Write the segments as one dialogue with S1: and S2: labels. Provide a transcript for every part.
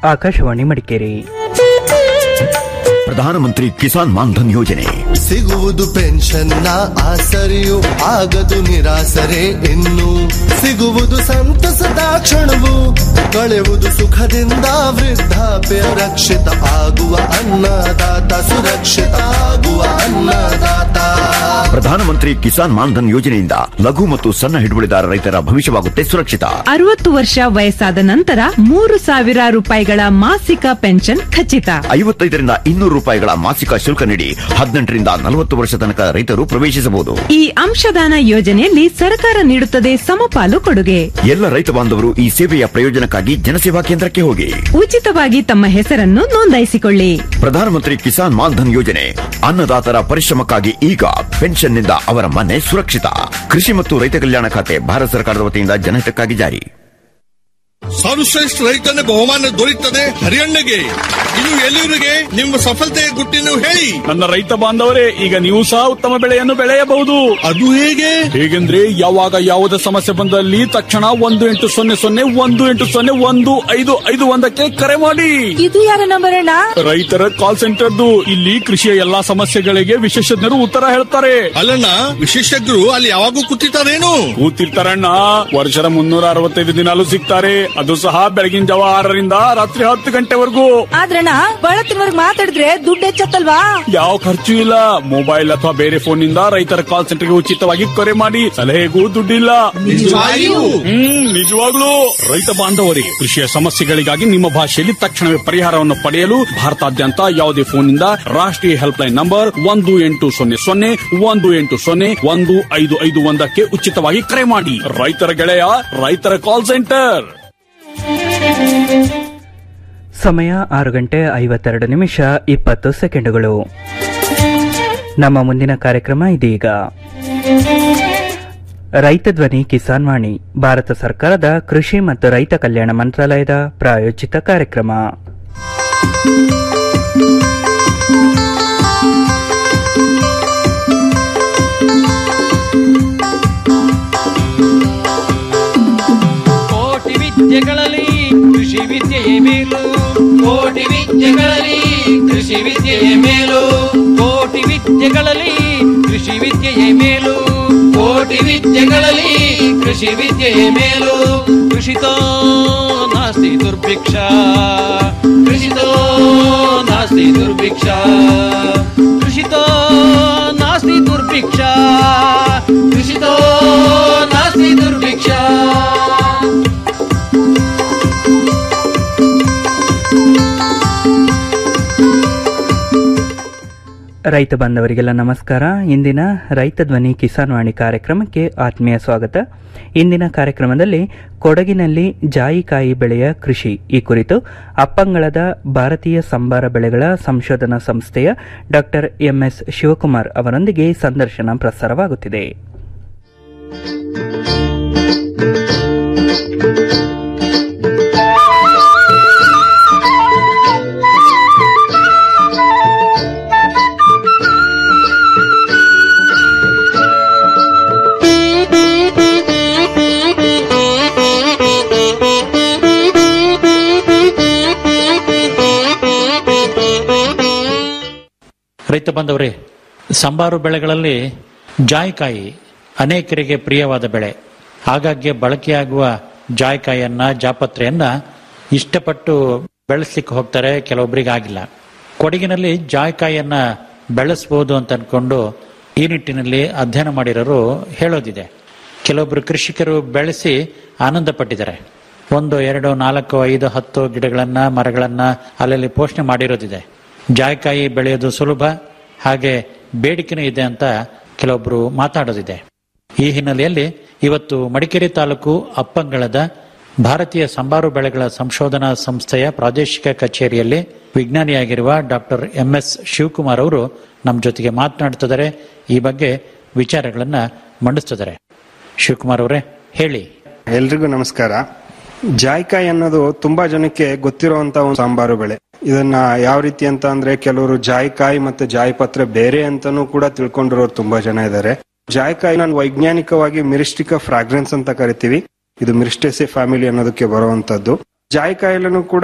S1: ಆಕಾಶವಾಣಿ ಮಡಿಕೇರಿ
S2: ಪ್ರಧಾನಮಂತ್ರಿ ಕಿಸಾನ್ ಮಾನ್ಧನ್ ಯೋಜನೆ
S3: ಸಿಗುವುದು ಪೆನ್ಷನ್ನ ಆಸರೆಯು ಆಗದು ನಿರಾಸರೆ ಇನ್ನು ಸಿಗುವುದು ಸಂತಸದ ಕ್ಷಣವು ಕಳೆಯುವುದು ಸುಖದಿಂದ ವೃದ್ಧಾಪ್ಯ ರಕ್ಷಿತ ಆಗುವ ಅನ್ನದಾತ ಸುರಕ್ಷಿತ ಆಗುವ ಅನ್ನದಾತ
S2: ಪ್ರಧಾನಮಂತ್ರಿ ಕಿಸಾನ್ ಮಾನ್ಧನ್ ಯೋಜನೆಯಿಂದ ಲಘು ಮತ್ತು ಸಣ್ಣ ಹಿಡುವಳಿದಾರ ರೈತರ ಭವಿಷ್ಯವಾಗುತ್ತೆ ಸುರಕ್ಷಿತ
S4: ಅರವತ್ತು ವರ್ಷ ವಯಸ್ಸಾದ ನಂತರ ಮೂರು ಸಾವಿರ ರೂಪಾಯಿಗಳ ಮಾಸಿಕ ಪೆನ್ಷನ್ ಖಚಿತ
S2: ಐವತ್ತೈದರಿಂದ ಇನ್ನೂರು ರೂಪಾಯಿಗಳ ಮಾಸಿಕ ಶುಲ್ಕ ನೀಡಿ ಹದಿನೆಂಟರಿಂದ ನಲವತ್ತು ವರ್ಷ ತನಕ ರೈತರು ಪ್ರವೇಶಿಸಬಹುದು
S4: ಈ ಅಂಶದಾನ ಯೋಜನೆಯಲ್ಲಿ ಸರ್ಕಾರ ನೀಡುತ್ತದೆ ಸಮಪಾಲು ಕೊಡುಗೆ
S2: ಎಲ್ಲ ರೈತ ಬಾಂಧವರು ಈ ಸೇವೆಯ ಪ್ರಯೋಜನಕ್ಕಾಗಿ ಜನಸೇವಾ ಕೇಂದ್ರಕ್ಕೆ ಹೋಗಿ
S4: ಉಚಿತವಾಗಿ ತಮ್ಮ ಹೆಸರನ್ನು ನೋಂದಾಯಿಸಿಕೊಳ್ಳಿ
S2: ಪ್ರಧಾನಮಂತ್ರಿ ಕಿಸಾನ್ ಮಾನ್ಧನ್ ಯೋಜನೆ ಅನ್ನದಾತರ ಪರಿಶ್ರಮಕ್ಕಾಗಿ ಈಗ ಪೆನ್ಷನ್ನಿಂದ ಅವರ ಮನೆ ಸುರಕ್ಷಿತ ಕೃಷಿ ಮತ್ತು ರೈತ ಕಲ್ಯಾಣ ಖಾತೆ ಭಾರತ ಸರ್ಕಾರದ ವತಿಯಿಂದ ಜನಹಿತಕ್ಕಾಗಿ ಜಾರಿ
S5: ಸರ್ವಶ್ರೇಷ್ಠ ರೈತನ ಬಹುಮಾನ ದೊರೆಯುತ್ತದೆ ಹರಿಯಣ್ಣಗೆ ಇನ್ನು ಎಲ್ಲರಿಗೆ ನಿಮ್ಮ ಸಫಲತೆಯ ಗುಟ್ಟಿನ ಹೇಳಿ
S6: ನನ್ನ ರೈತ ಬಾಂಧವರೇ ಈಗ ನೀವು ಸಹ ಉತ್ತಮ ಬೆಳೆಯನ್ನು ಬೆಳೆಯಬಹುದು
S5: ಅದು ಹೇಗೆ
S6: ಹೇಗೆಂದ್ರೆ ಯಾವಾಗ ಯಾವುದೇ ಸಮಸ್ಯೆ ಬಂದಲ್ಲಿ ತಕ್ಷಣ ಒಂದು ಎಂಟು ಸೊನ್ನೆ ಸೊನ್ನೆ ಒಂದು ಎಂಟು ಸೊನ್ನೆ ಒಂದು ಐದು ಐದು ಒಂದಕ್ಕೆ ಕರೆ ಮಾಡಿ
S7: ಇದು ಯಾರ ನಂಬರ್ ಅಣ್ಣ
S6: ರೈತರ ಕಾಲ್ ಸೆಂಟರ್ದು ಇಲ್ಲಿ ಕೃಷಿಯ ಎಲ್ಲಾ ಸಮಸ್ಯೆಗಳಿಗೆ ವಿಶೇಷಜ್ಞರು ಉತ್ತರ ಹೇಳ್ತಾರೆ
S5: ಅಲ್ಲಣ್ಣ ವಿಶೇಷಜ್ಞರು ಅಲ್ಲಿ ಯಾವಾಗೂ ಕೂತಿರ್ತಾರೇನು
S6: ಕೂತಿರ್ತಾರಣ್ಣ ವರ್ಷದ ಮುನ್ನೂರ ಅರವತ್ತೈದು ದಿನಾಲು ಸಿಗ್ತಾರೆ ಅದು ಸಹ ಬೆಳಗಿನ ಜಾವ ಆರರಿಂದ ರಾತ್ರಿ ಹತ್ತು ಗಂಟೆವರೆಗೂ
S7: ಆದ್ರಣ್ಣ ಬಳತ್ತಿನವರ್ಗ್ ಮಾತಾಡಿದ್ರೆ ದುಡ್ಡು ಹೆಚ್ಚತ್ತಲ್ವಾ
S6: ಯಾವ ಖರ್ಚು ಇಲ್ಲ ಮೊಬೈಲ್ ಅಥವಾ ಬೇರೆ ಫೋನ್ ನಿಂದ ರೈತರ ಕಾಲ್ ಸೆಂಟರ್ಗೆ ಉಚಿತವಾಗಿ ಕರೆ ಮಾಡಿ ಸಲಹೆಗೂ ದುಡ್ಡಿಲ್ಲ
S5: ನಿಜವಾಗಿಯೂ?
S6: ಹ್ಮ್ ನಿಜವಾಗ್ಲೂ ರೈತ ಬಾಂಧವರಿಗೆ ಕೃಷಿಯ ಸಮಸ್ಯೆಗಳಿಗಾಗಿ ನಿಮ್ಮ ಭಾಷೆಯಲ್ಲಿ ತಕ್ಷಣವೇ ಪರಿಹಾರವನ್ನು ಪಡೆಯಲು ಭಾರತಾದ್ಯಂತ ಯಾವುದೇ ಫೋನ್ ನಿಂದ ರಾಷ್ಟ್ರೀಯ ಹೆಲ್ಪ್ ಲೈನ್ ನಂಬರ್ ಒಂದು ಎಂಟು ಸೊನ್ನೆ ಸೊನ್ನೆ ಒಂದು ಎಂಟು ಸೊನ್ನೆ ಒಂದು ಐದು ಐದು ಒಂದಕ್ಕೆ ಉಚಿತವಾಗಿ ಕರೆ ಮಾಡಿ ರೈತರ ಗೆಳೆಯ ರೈತರ ಕಾಲ್ ಸೆಂಟರ್
S1: ಸಮಯ ಆರು ಗಂಟೆ ಐವತ್ತೆರಡು ನಿಮಿಷ ಇಪ್ಪತ್ತು ಸೆಕೆಂಡುಗಳು ನಮ್ಮ ಮುಂದಿನ ಕಾರ್ಯಕ್ರಮ ಇದೀಗ ರೈತ ಧ್ವನಿ ಕಿಸಾನ್ ವಾಣಿ ಭಾರತ ಸರ್ಕಾರದ ಕೃಷಿ ಮತ್ತು ರೈತ ಕಲ್ಯಾಣ ಮಂತ್ರಾಲಯದ ಪ್ರಾಯೋಜಿತ ಕಾರ್ಯಕ್ರಮ
S8: ಕೋಟಿ ವಿದ್ಯೆಗಳಲ್ಲಿ ಕೃಷಿ ವಿದ್ಯೆಯೇ ಮೇಲು ಕೋಟಿ ವಿದ್ಯೆಗಳಲ್ಲಿ ಕೃಷಿ ವಿದ್ಯೆಯೇ ಮೇಲು ಕೋಟಿ ವಿದ್ಯೆಗಳಲ್ಲಿ ಕೃಷಿ ವಿದ್ಯೆಯೇ ಮೇಲು ಕೋಟಿ ವಿದ್ಯೆಗಳಲ್ಲಿ ಕೃಷಿ ವಿದ್ಯೆಯೇ ಮೇಲು ಕೃಷಿತೋ ನಾಸ್ತಿ ದುರ್ಭಿಕ್ಷ ಕೃಷಿತೋ ನಾಸ್ತಿ ದುರ್ಭಿಕ್ಷ ಕೃಷಿತೋ ನಾಸ್ತಿ ದುರ್ಭಿಕ್ಷ ಕೃಷಿತೋ ನಾಸ್ತಿ ದುರ್ಭಿಕ್ಷ
S1: ರೈತ ಬಾಂಧವರಿಗೆಲ್ಲ ನಮಸ್ಕಾರ ಇಂದಿನ ರೈತ ಧ್ವನಿ ಕಿಸಾನ್ ವಾಣಿ ಕಾರ್ಯಕ್ರಮಕ್ಕೆ ಆತ್ಮೀಯ ಸ್ವಾಗತ ಇಂದಿನ ಕಾರ್ಯಕ್ರಮದಲ್ಲಿ ಕೊಡಗಿನಲ್ಲಿ ಜಾಯಿಕಾಯಿ ಬೆಳೆಯ ಕೃಷಿ ಈ ಕುರಿತು ಅಪ್ಪಂಗಳದ ಭಾರತೀಯ ಸಂಬಾರ ಬೆಳೆಗಳ ಸಂಶೋಧನಾ ಸಂಸ್ಥೆಯ ಡಾಕ್ಟರ್ ಎಂಎಸ್ ಶಿವಕುಮಾರ್ ಅವರೊಂದಿಗೆ ಸಂದರ್ಶನ ಪ್ರಸಾರವಾಗುತ್ತಿದೆ
S9: ರೈತ ಬಾಂಧವರೇ ಸಂಬಾರು ಬೆಳೆಗಳಲ್ಲಿ ಜಾಯಿಕಾಯಿ ಅನೇಕರಿಗೆ ಪ್ರಿಯವಾದ ಬೆಳೆ ಆಗಾಗ್ಗೆ ಬಳಕೆಯಾಗುವ ಜಾಯಿಕಾಯಿಯನ್ನ ಜಾಪತ್ರೆಯನ್ನ ಇಷ್ಟಪಟ್ಟು ಬೆಳೆಸ್ಲಿಕ್ಕೆ ಹೋಗ್ತಾರೆ ಕೆಲವೊಬ್ಬರಿಗೆ ಆಗಿಲ್ಲ ಕೊಡಗಿನಲ್ಲಿ ಜಾಯಿಕಾಯಿಯನ್ನ ಬೆಳೆಸಬಹುದು ಅಂತ ಅನ್ಕೊಂಡು ಈ ನಿಟ್ಟಿನಲ್ಲಿ ಅಧ್ಯಯನ ಮಾಡಿರೋರು ಹೇಳೋದಿದೆ ಕೆಲವೊಬ್ರು ಕೃಷಿಕರು ಬೆಳೆಸಿ ಆನಂದ ಪಟ್ಟಿದ್ದಾರೆ ಒಂದು ಎರಡು ನಾಲ್ಕು ಐದು ಹತ್ತು ಗಿಡಗಳನ್ನ ಮರಗಳನ್ನ ಅಲ್ಲಲ್ಲಿ ಪೋಷಣೆ ಮಾಡಿರೋದಿದೆ ಜಾಯಿಕಾಯಿ ಬೆಳೆಯೋದು ಸುಲಭ ಹಾಗೆ ಬೇಡಿಕೆನೂ ಇದೆ ಅಂತ ಕೆಲವೊಬ್ರು ಮಾತಾಡೋದಿದೆ ಈ ಹಿನ್ನೆಲೆಯಲ್ಲಿ ಇವತ್ತು ಮಡಿಕೇರಿ ತಾಲೂಕು ಅಪ್ಪಂಗಳದ ಭಾರತೀಯ ಸಂಬಾರು ಬೆಳೆಗಳ ಸಂಶೋಧನಾ ಸಂಸ್ಥೆಯ ಪ್ರಾದೇಶಿಕ ಕಚೇರಿಯಲ್ಲಿ ವಿಜ್ಞಾನಿಯಾಗಿರುವ ಡಾಕ್ಟರ್ ಎಂ ಎಸ್ ಶಿವಕುಮಾರ್ ಅವರು ನಮ್ಮ ಜೊತೆಗೆ ಮಾತನಾಡ್ತಿದ್ದಾರೆ ಈ ಬಗ್ಗೆ ವಿಚಾರಗಳನ್ನ ಮಂಡಿಸ್ತಿದ್ದಾರೆ ಶಿವಕುಮಾರ್ ಅವರೇ ಹೇಳಿ
S10: ಎಲ್ರಿಗೂ ನಮಸ್ಕಾರ ಜಾಯ್ಕಾಯಿ ಅನ್ನೋದು ತುಂಬಾ ಜನಕ್ಕೆ ಗೊತ್ತಿರುವಂತ ಒಂದು ಸಾಂಬಾರು ಬೆಳೆ ಇದನ್ನ ಯಾವ ರೀತಿ ಅಂತ ಅಂದ್ರೆ ಕೆಲವರು ಜಾಯ್ಕಾಯಿ ಮತ್ತೆ ಜಾಯ್ಪತ್ರೆ ಬೇರೆ ಅಂತಾನೂ ಕೂಡ ತಿಳ್ಕೊಂಡಿರೋರು ತುಂಬಾ ಜನ ಇದ್ದಾರೆ ಜಾಯ್ಕಾಯಿ ನಾನು ವೈಜ್ಞಾನಿಕವಾಗಿ ಮಿರಿಸ್ಟಿಕ ಫ್ರಾಗ್ರೆನ್ಸ್ ಅಂತ ಕರಿತೀವಿ ಇದು ಮಿರಿಸ್ಟೇಸಿ ಫ್ಯಾಮಿಲಿ ಅನ್ನೋದಕ್ಕೆ ಬರುವಂತದ್ದು ಜಾಯ್ಕಾಯಿಲೂ ಕೂಡ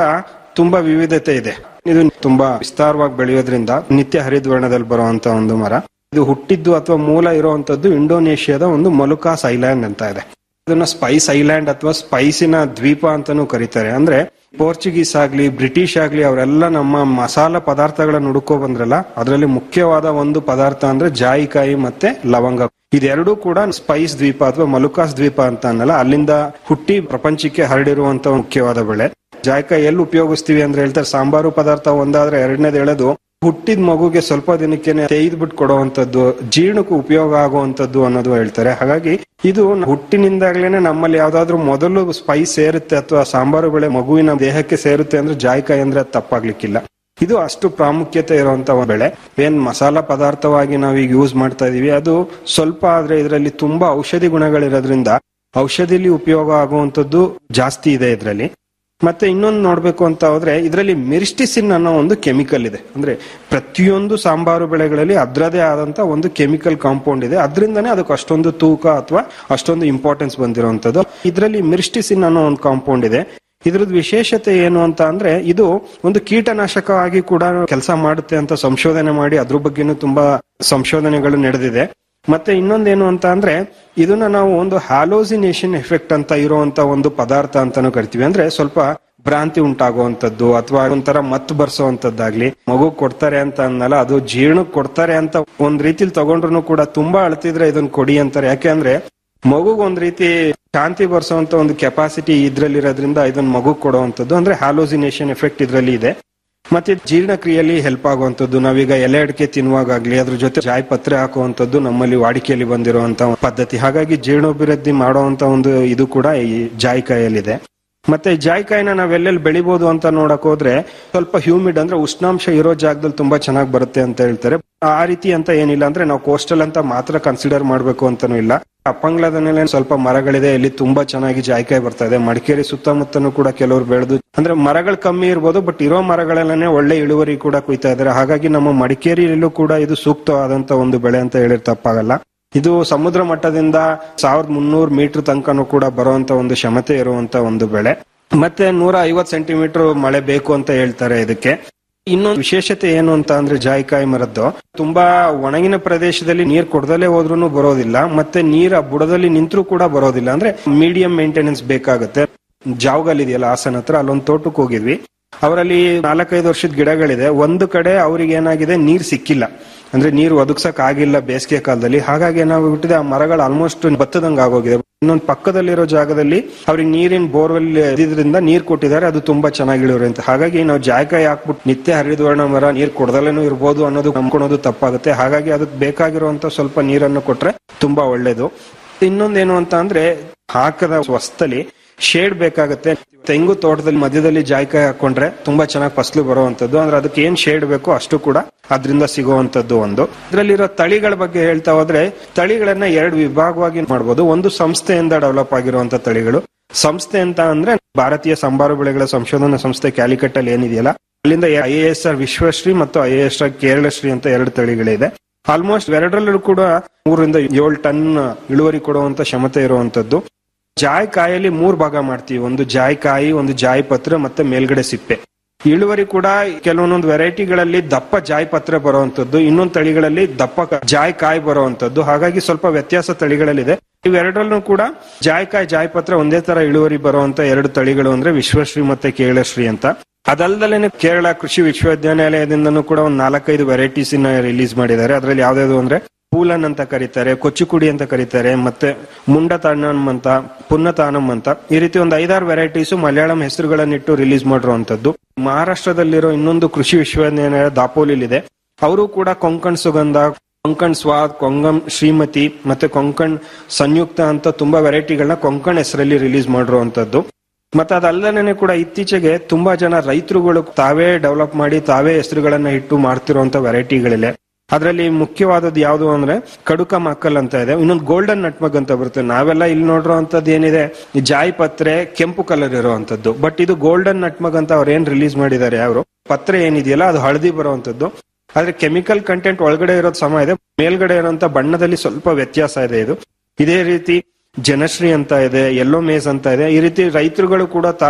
S10: ತುಂಬಾ ವಿವಿಧತೆ ಇದೆ ಇದು ತುಂಬಾ ವಿಸ್ತಾರವಾಗಿ ಬೆಳೆಯೋದ್ರಿಂದ ನಿತ್ಯ ಹರಿದ್ವರ್ಣದಲ್ಲಿ ಬರುವಂತ ಒಂದು ಮರ ಇದು ಹುಟ್ಟಿದ್ದು ಅಥವಾ ಮೂಲ ಇರುವಂತದ್ದು ಇಂಡೋನೇಷ್ಯಾದ ಒಂದು ಮೊಲುಕಾಸ್ ಐಲ್ಯಾಂಡ್ ಅಂತ ಇದೆ ಇದನ್ನ ಸ್ಪೈಸ್ ಐಲ್ಯಾಂಡ್ ಅಥವಾ ಸ್ಪೈಸಿನ ದ್ವೀಪ ಅಂತಾನೂ ಕರೀತಾರೆ ಅಂದ್ರೆ ಪೋರ್ಚುಗೀಸ್ ಆಗ್ಲಿ ಬ್ರಿಟಿಷ್ ಆಗ್ಲಿ ಅವರೆಲ್ಲ ನಮ್ಮ ಮಸಾಲ ಪದಾರ್ಥಗಳನ್ನ ಹುಡುಕೋ ಬಂದ್ರಲ್ಲ ಅದರಲ್ಲಿ ಮುಖ್ಯವಾದ ಒಂದು ಪದಾರ್ಥ ಅಂದ್ರೆ ಜಾಯಿಕಾಯಿ ಮತ್ತೆ ಲವಂಗ ಇದೆರಡೂ ಕೂಡ ಸ್ಪೈಸ್ ದ್ವೀಪ ಅಥವಾ ಮಲುಕಾಸ್ ದ್ವೀಪ ಅಂತ ಅನ್ನಲ್ಲ ಅಲ್ಲಿಂದ ಹುಟ್ಟಿ ಪ್ರಪಂಚಕ್ಕೆ ಹರಡಿರುವಂತ ಮುಖ್ಯವಾದ ಬೆಳೆ ಜಾಯಿಕಾಯಿ ಎಲ್ಲಿ ಉಪಯೋಗಿಸ್ತೀವಿ ಅಂದ್ರೆ ಹೇಳ್ತಾರೆ ಸಾಂಬಾರು ಪದಾರ್ಥ ಒಂದಾದ್ರೆ ಎರಡನೇದು ಹೇಳೋದು ಹುಟ್ಟಿದ ಮಗುಗೆ ಸ್ವಲ್ಪ ದಿನಕ್ಕೆ ತೆಗೆದ್ಬಿಟ್ಟು ಕೊಡುವಂತದ್ದು ಜೀರ್ಣಕ್ಕೂ ಉಪಯೋಗ ಆಗುವಂತದ್ದು ಅನ್ನೋದು ಹೇಳ್ತಾರೆ ಹಾಗಾಗಿ ಇದು ಹುಟ್ಟಿನಿಂದಾಗ್ಲೇನೆ ನಮ್ಮಲ್ಲಿ ಯಾವ್ದಾದ್ರು ಮೊದಲು ಸ್ಪೈಸ್ ಸೇರುತ್ತೆ ಅಥವಾ ಸಾಂಬಾರು ಬೆಳೆ ಮಗುವಿನ ದೇಹಕ್ಕೆ ಸೇರುತ್ತೆ ಅಂದ್ರೆ ಜಾಯಿಕಾಯಿ ಅಂದ್ರೆ ಅದ್ ತಪ್ಪಾಗ್ಲಿಕ್ಕಿಲ್ಲ ಇದು ಅಷ್ಟು ಪ್ರಾಮುಖ್ಯತೆ ಇರುವಂತ ಒಂದು ಬೆಳೆ ಏನ್ ಮಸಾಲ ಪದಾರ್ಥವಾಗಿ ನಾವೀಗ ಯೂಸ್ ಮಾಡ್ತಾ ಇದೀವಿ ಅದು ಸ್ವಲ್ಪ ಆದ್ರೆ ಇದರಲ್ಲಿ ತುಂಬಾ ಔಷಧಿ ಗುಣಗಳಿರೋದ್ರಿಂದ ಔಷಧಿಲಿ ಉಪಯೋಗ ಆಗುವಂತದ್ದು ಜಾಸ್ತಿ ಇದೆ ಇದರಲ್ಲಿ ಮತ್ತೆ ಇನ್ನೊಂದು ನೋಡ್ಬೇಕು ಅಂತ ಹೋದ್ರೆ ಇದರಲ್ಲಿ ಮಿರಿಸ್ಟಿಸಿನ್ ಅನ್ನೋ ಒಂದು ಕೆಮಿಕಲ್ ಇದೆ ಅಂದ್ರೆ ಪ್ರತಿಯೊಂದು ಸಾಂಬಾರು ಬೆಳೆಗಳಲ್ಲಿ ಅದ್ರದೇ ಆದಂತ ಒಂದು ಕೆಮಿಕಲ್ ಕಾಂಪೌಂಡ್ ಇದೆ ಅದರಿಂದನೇ ಅದಕ್ಕೆ ಅಷ್ಟೊಂದು ತೂಕ ಅಥವಾ ಅಷ್ಟೊಂದು ಇಂಪಾರ್ಟೆನ್ಸ್ ಬಂದಿರುವಂತದ್ದು ಇದರಲ್ಲಿ ಮಿರಿಸ್ಟಿಸಿನ್ ಅನ್ನೋ ಒಂದು ಕಾಂಪೌಂಡ್ ಇದೆ ಇದ್ರದ್ದು ವಿಶೇಷತೆ ಏನು ಅಂತ ಅಂದ್ರೆ ಇದು ಒಂದು ಕೀಟನಾಶಕವಾಗಿ ಕೂಡ ಕೆಲಸ ಮಾಡುತ್ತೆ ಅಂತ ಸಂಶೋಧನೆ ಮಾಡಿ ಅದ್ರ ಬಗ್ಗೆನೂ ತುಂಬಾ ಸಂಶೋಧನೆಗಳು ನಡೆದಿದೆ ಮತ್ತೆ ಇನ್ನೊಂದೇನು ಅಂತ ಅಂದ್ರೆ ಇದನ್ನ ನಾವು ಒಂದು ಹ್ಯಾಲೋಸಿನೇಷನ್ ಎಫೆಕ್ಟ್ ಅಂತ ಇರುವಂತ ಒಂದು ಪದಾರ್ಥ ಅಂತಾನು ಕರಿತೀವಿ ಅಂದ್ರೆ ಸ್ವಲ್ಪ ಭ್ರಾಂತಿ ಉಂಟಾಗುವಂತದ್ದು ಅಥವಾ ಒಂಥರ ಮತ್ತು ಬರ್ಸೋವಂತದ್ದಾಗ್ಲಿ ಮಗು ಕೊಡ್ತಾರೆ ಅಂತ ಅನ್ನಲ್ಲ ಅದು ಜೀರ್ಣ ಕೊಡ್ತಾರೆ ಅಂತ ಒಂದ್ ರೀತಿಲಿ ತಗೊಂಡ್ರು ಕೂಡ ತುಂಬಾ ಅಳ್ತಿದ್ರೆ ಇದನ್ನ ಕೊಡಿ ಅಂತಾರೆ ಯಾಕೆಂದ್ರೆ ಮಗುಗ್ ಒಂದ್ ರೀತಿ ಶಾಂತಿ ಬರ್ಸೋಂತ ಒಂದು ಕೆಪಾಸಿಟಿ ಇದ್ರಲ್ಲಿರೋದ್ರಿಂದ ಇದನ್ನ ಮಗು ಕೊಡುವಂತದ್ದು ಅಂದ್ರೆ ಹ್ಯಾಲೋಸಿನೇಷನ್ ಎಫೆಕ್ಟ್ ಇದ್ರಲ್ಲಿ ಇದೆ ಮತ್ತೆ ಜೀರ್ಣಕ್ರಿಯೆಯಲ್ಲಿ ಹೆಲ್ಪ್ ಆಗುವಂತದ್ದು ನಾವೀಗ ಎಲೆ ಅಡಿಕೆ ತಿನ್ನುವಾಗ್ಲಿ ಅದ್ರ ಜೊತೆ ಜಾಯಿ ಪತ್ರೆ ಹಾಕುವಂತದ್ದು ನಮ್ಮಲ್ಲಿ ವಾಡಿಕೆಯಲ್ಲಿ ಬಂದಿರುವಂತ ಪದ್ಧತಿ ಹಾಗಾಗಿ ಜೀರ್ಣೋಭಿವೃದ್ಧಿ ಮಾಡುವಂತ ಒಂದು ಇದು ಕೂಡ ಈ ಜಾಯಿಕಾಯಲ್ಲಿದೆ ಮತ್ತೆ ಜಾಯಿಕಾಯಿನ ನಾವೆಲ್ಲೆಲ್ಲಿ ಬೆಳಿಬಹುದು ಅಂತ ನೋಡಕ್ ಹೋದ್ರೆ ಸ್ವಲ್ಪ ಹ್ಯೂಮಿಡ್ ಅಂದ್ರೆ ಉಷ್ಣಾಂಶ ಇರೋ ಜಾಗದಲ್ಲಿ ತುಂಬಾ ಚೆನ್ನಾಗಿ ಬರುತ್ತೆ ಅಂತ ಹೇಳ್ತಾರೆ ಆ ರೀತಿ ಅಂತ ಏನಿಲ್ಲ ಅಂದ್ರೆ ನಾವು ಕೋಸ್ಟಲ್ ಅಂತ ಮಾತ್ರ ಕನ್ಸಿಡರ್ ಮಾಡ್ಬೇಕು ಅಂತಾನು ಇಲ್ಲ ಅಪ್ಪಂಗ್ಲದ ಮೇಲೆ ಸ್ವಲ್ಪ ಮರಗಳಿದೆ ಇಲ್ಲಿ ತುಂಬಾ ಚೆನ್ನಾಗಿ ಜಾಯಿಕಾಯಿ ಬರ್ತಾ ಇದೆ ಮಡಿಕೇರಿ ಸುತ್ತಮುತ್ತನೂ ಕೂಡ ಕೆಲವರು ಬೆಳೆದು ಅಂದ್ರೆ ಮರಗಳು ಕಮ್ಮಿ ಇರ್ಬೋದು ಬಟ್ ಇರೋ ಮರಗಳಲ್ಲೇ ಒಳ್ಳೆ ಇಳುವರಿ ಕೂಡ ಕುಯ್ತಾ ಇದಾರೆ ಹಾಗಾಗಿ ನಮ್ಮ ಮಡಿಕೇರಿಯಲ್ಲೂ ಕೂಡ ಇದು ಸೂಕ್ತವಾದಂತ ಒಂದು ಬೆಳೆ ಅಂತ ಹೇಳಿರ್ ತಪ್ಪಾಗಲ್ಲ ಇದು ಸಮುದ್ರ ಮಟ್ಟದಿಂದ ಸಾವಿರದ ಮುನ್ನೂರು ಮೀಟರ್ ತನಕನೂ ಕೂಡ ಬರುವಂತ ಒಂದು ಕ್ಷಮತೆ ಇರುವಂತ ಒಂದು ಬೆಳೆ ಮತ್ತೆ ನೂರ ಐವತ್ ಸೆಂಟಿಮೀಟರ್ ಮಳೆ ಬೇಕು ಅಂತ ಹೇಳ್ತಾರೆ ಇದಕ್ಕೆ ಇನ್ನೊಂದು ವಿಶೇಷತೆ ಏನು ಅಂತ ಅಂದ್ರೆ ಜಾಯಿಕಾಯಿ ಮರದ್ದು ತುಂಬಾ ಒಣಗಿನ ಪ್ರದೇಶದಲ್ಲಿ ನೀರ್ ಕೊಡದಲ್ಲೇ ಹೋದ್ರೂ ಬರೋದಿಲ್ಲ ಮತ್ತೆ ನೀರ ಬುಡದಲ್ಲಿ ನಿಂತರೂ ಕೂಡ ಬರೋದಿಲ್ಲ ಅಂದ್ರೆ ಮೀಡಿಯಂ ಮೇಂಟೆನೆನ್ಸ್ ಬೇಕಾಗುತ್ತೆ ಜಾವಗಲ್ ಇದೆಯಲ್ಲ ಹಾಸನ ಹತ್ರ ಅಲ್ಲೊಂದು ತೋಟಕ್ಕೆ ಹೋಗಿದ್ವಿ ಅವರಲ್ಲಿ ನಾಲ್ಕೈದು ವರ್ಷದ ಗಿಡಗಳಿದೆ ಒಂದು ಕಡೆ ಅವ್ರಿಗೆ ಏನಾಗಿದೆ ನೀರ್ ಸಿಕ್ಕಿಲ್ಲ ಅಂದ್ರೆ ನೀರು ಒದಗ್ಸಕ್ ಆಗಿಲ್ಲ ಬೇಸಿಗೆ ಕಾಲದಲ್ಲಿ ಹಾಗಾಗಿ ಏನಾಗ್ಬಿಟ್ಟಿದೆ ಆ ಮರಗಳು ಆಲ್ಮೋಸ್ಟ್ ಬತ್ತದಂಗ ಆಗೋಗಿದೆ ಇನ್ನೊಂದು ಪಕ್ಕದಲ್ಲಿರೋ ಜಾಗದಲ್ಲಿ ಅವ್ರಿಗೆ ನೀರಿನ ಬೋರ್ವೆಲ್ ಇದ್ರಿಂದ ನೀರ್ ಕೊಟ್ಟಿದ್ದಾರೆ ಅದು ತುಂಬಾ ಚೆನ್ನಾಗಿ ಇಳುವರಿ ಅಂತ ಹಾಗಾಗಿ ನಾವು ಜಾಯಕಾಯಿ ಹಾಕ್ಬಿಟ್ಟು ನಿತ್ಯ ಹರಿದ್ವರ್ಣ ಮರ ನೀರ್ ಕೊಡದಲ್ಲೇನೂ ಇರ್ಬೋದು ಅನ್ನೋದು ನಂಬ್ಕೊಳೋದು ತಪ್ಪಾಗುತ್ತೆ ಹಾಗಾಗಿ ಅದಕ್ಕೆ ಬೇಕಾಗಿರುವಂತ ಸ್ವಲ್ಪ ನೀರನ್ನು ಕೊಟ್ರೆ ತುಂಬಾ ಒಳ್ಳೇದು ಇನ್ನೊಂದೇನು ಅಂತ ಅಂದ್ರೆ ಹಾಕದ ವಸ್ತಲಿ ಶೇಡ್ ಬೇಕಾಗುತ್ತೆ ತೆಂಗು ತೋಟದಲ್ಲಿ ಮಧ್ಯದಲ್ಲಿ ಜಾಯ್ಕಾಯಿ ಹಾಕೊಂಡ್ರೆ ತುಂಬಾ ಚೆನ್ನಾಗಿ ಫಸಲು ಬರುವಂತದ್ದು ಅಂದ್ರೆ ಅದಕ್ಕೆ ಏನ್ ಶೇಡ್ ಬೇಕೋ ಅಷ್ಟು ಕೂಡ ಅದರಿಂದ ಸಿಗುವಂತದ್ದು ಒಂದು ಇದರಲ್ಲಿರೋ ತಳಿಗಳ ಬಗ್ಗೆ ಹೇಳ್ತಾ ಹೋದ್ರೆ ತಳಿಗಳನ್ನ ಎರಡು ವಿಭಾಗವಾಗಿ ಮಾಡಬಹುದು ಒಂದು ಸಂಸ್ಥೆಯಿಂದ ಡೆವಲಪ್ ಆಗಿರುವಂತ ತಳಿಗಳು ಸಂಸ್ಥೆ ಅಂತ ಅಂದ್ರೆ ಭಾರತೀಯ ಸಂಬಾರು ಬೆಳೆಗಳ ಸಂಶೋಧನಾ ಸಂಸ್ಥೆ ಕ್ಯಾಲಿಕಟ್ ಅಲ್ಲಿ ಏನಿದೆಯಲ್ಲ ಅಲ್ಲಿಂದ I A S R Vishwashree ಮತ್ತು I A S R Keralashree ಅಂತ ಎರಡು ತಳಿಗಳಿದೆ ಆಲ್ಮೋಸ್ಟ್ ಎರಡರಲ್ಲೂ ಕೂಡ ಮೂರರಿಂದ ಏಳು ಟನ್ ಇಳುವರಿ ಕೊಡುವಂತ ಕ್ಷಮತೆ ಇರುವಂತದ್ದು ಜಾಯ್ ಕಾಯಲ್ಲಿ ಮೂರ್ ಭಾಗ ಮಾಡ್ತೀವಿ ಒಂದು ಜಾಯ್ ಕಾಯಿ ಒಂದು ಜಾಯ್ ಪತ್ರ ಮತ್ತೆ ಮೇಲ್ಗಡೆ ಸಿಪ್ಪೆ ಇಳುವರಿ ಕೂಡ ಕೆಲವೊಂದೊಂದು ವೆರೈಟಿಗಳಲ್ಲಿ ದಪ್ಪ ಜಾಯ್ ಪತ್ರೆ ಬರುವಂತದ್ದು ಇನ್ನೊಂದು ತಳಿಗಳಲ್ಲಿ ದಪ್ಪ ಕ- ಜಾಯ್ ಕಾಯಿ ಬರುವಂತದ್ದು ಹಾಗಾಗಿ ಸ್ವಲ್ಪ ವ್ಯತ್ಯಾಸ ತಳಿಗಳಲ್ಲಿದೆ ಇವೆರಡರಲ್ಲೂ ಕೂಡ ಜಾಯ್ ಕಾಯಿ ಜಾಯ್ ಪತ್ರ ಒಂದೇ ತರ ಇಳುವರಿ ಬರುವಂತ ಎರಡು ತಳಿಗಳು ಅಂದ್ರೆ ವಿಶ್ವಶ್ರೀ ಮತ್ತೆ ಕೇಳಶ್ರೀ ಅಂತ ಅದಲ್ದಲೇನೆ ಕೇರಳ ಕೃಷಿ ವಿಶ್ವವಿದ್ಯಾನಿಲಯದಿಂದನೂ ಕೂಡ ಒಂದು ನಾಲ್ಕೈದು ವೆರೈಟೀಸ್ ರಿಲೀಸ್ ಮಾಡಿದ್ದಾರೆ ಅದರಲ್ಲಿ ಯಾವ್ದಾದ್ರು ಅಂದ್ರೆ ಪೂಲನ್ ಅಂತ ಕರೀತಾರೆ ಕೊಚ್ಚುಕುಡಿ ಅಂತ ಕರೀತಾರೆ ಮತ್ತೆ ಮುಂಡತಾನಂ ಅಂತ ಪುನ್ನತಾನಂ ಅಂತ ಈ ರೀತಿ ಒಂದು ಐದಾರು ವೆರೈಟೀಸ್ ಮಲಯಾಳಂ ಹೆಸರುಗಳನ್ನಿಟ್ಟು ರಿಲೀಸ್ ಮಾಡಿರುವಂತದ್ದು ಮಹಾರಾಷ್ಟ್ರದಲ್ಲಿರೋ ಇನ್ನೊಂದು ಕೃಷಿ ವಿಶ್ವವಿದ್ಯಾನಿಲಯ ದಾಪೋಲಿಲಿದೆ ಅವರು ಕೂಡ ಕೊಂಕಣ್ ಸುಗಂಧ ಕೊಂಕಣ್ ಸ್ವಾದ್ ಕೊಂಗಮ್ ಶ್ರೀಮತಿ ಮತ್ತೆ ಕೊಂಕಣ್ ಸಂಯುಕ್ತ ಅಂತ ತುಂಬಾ ವೆರೈಟಿಗಳನ್ನ ಕೊಂಕಣ್ ಹೆಸರಲ್ಲಿ ರಿಲೀಸ್ ಮಾಡಿರುವಂತದ್ದು ಮತ್ತೆ ಅದಲ್ಲದೇನೆ ಕೂಡ ಇತ್ತೀಚೆಗೆ ತುಂಬಾ ಜನ ರೈತರುಗಳು ತಾವೇ ಡೆವಲಪ್ ಮಾಡಿ ತಾವೇ ಹೆಸರುಗಳನ್ನ ಇಟ್ಟು ಮಾಡ್ತಿರುವಂತ ವೆರೈಟಿಗಳಿದೆ ಅದರಲ್ಲಿ ಮುಖ್ಯವಾದದ್ದು ಯಾವುದು ಅಂದ್ರೆ ಕಡುಕ ಮಕ್ಕಲ್ ಅಂತ ಇದೆ ಇನ್ನೊಂದು ಗೋಲ್ಡನ್ ನಟ್ಮಗ್ ಅಂತ ಬರುತ್ತೆ ನಾವೆಲ್ಲ ಇಲ್ಲಿ ನೋಡಿರುವಂತದ್ದು ಏನಿದೆ ಈ ಜಾಯಿ ಪತ್ರೆ ಕೆಂಪು ಕಲರ್ ಇರುವಂತದ್ದು ಬಟ್ ಇದು ಗೋಲ್ಡನ್ ನಟ್ಮಗ್ ಅಂತ ಅವ್ರು ಏನ್ ರಿಲೀಸ್ ಮಾಡಿದ್ದಾರೆ ಅವರು ಪತ್ರೆ ಏನಿದೆಯಲ್ಲ ಅದು ಹಳದಿ ಬರುವಂತದ್ದು ಆದ್ರೆ ಕೆಮಿಕಲ್ ಕಂಟೆಂಟ್ ಒಳಗಡೆ ಇರೋದು ಸಮ ಇದೆ ಮೇಲ್ಗಡೆ ಇರೋಂತ ಬಣ್ಣದಲ್ಲಿ ಸ್ವಲ್ಪ ವ್ಯತ್ಯಾಸ ಇದೆ ಇದು ಇದೇ ರೀತಿ ಜನಶ್ರೀ ಅಂತ ಇದೆ ಯೆಲ್ಲೋ ಮೇಸ್ ಅಂತ ಇದೆ ಈ ರೀತಿ ರೈತರುಗಳು ಕೂಡ ತಾವೇ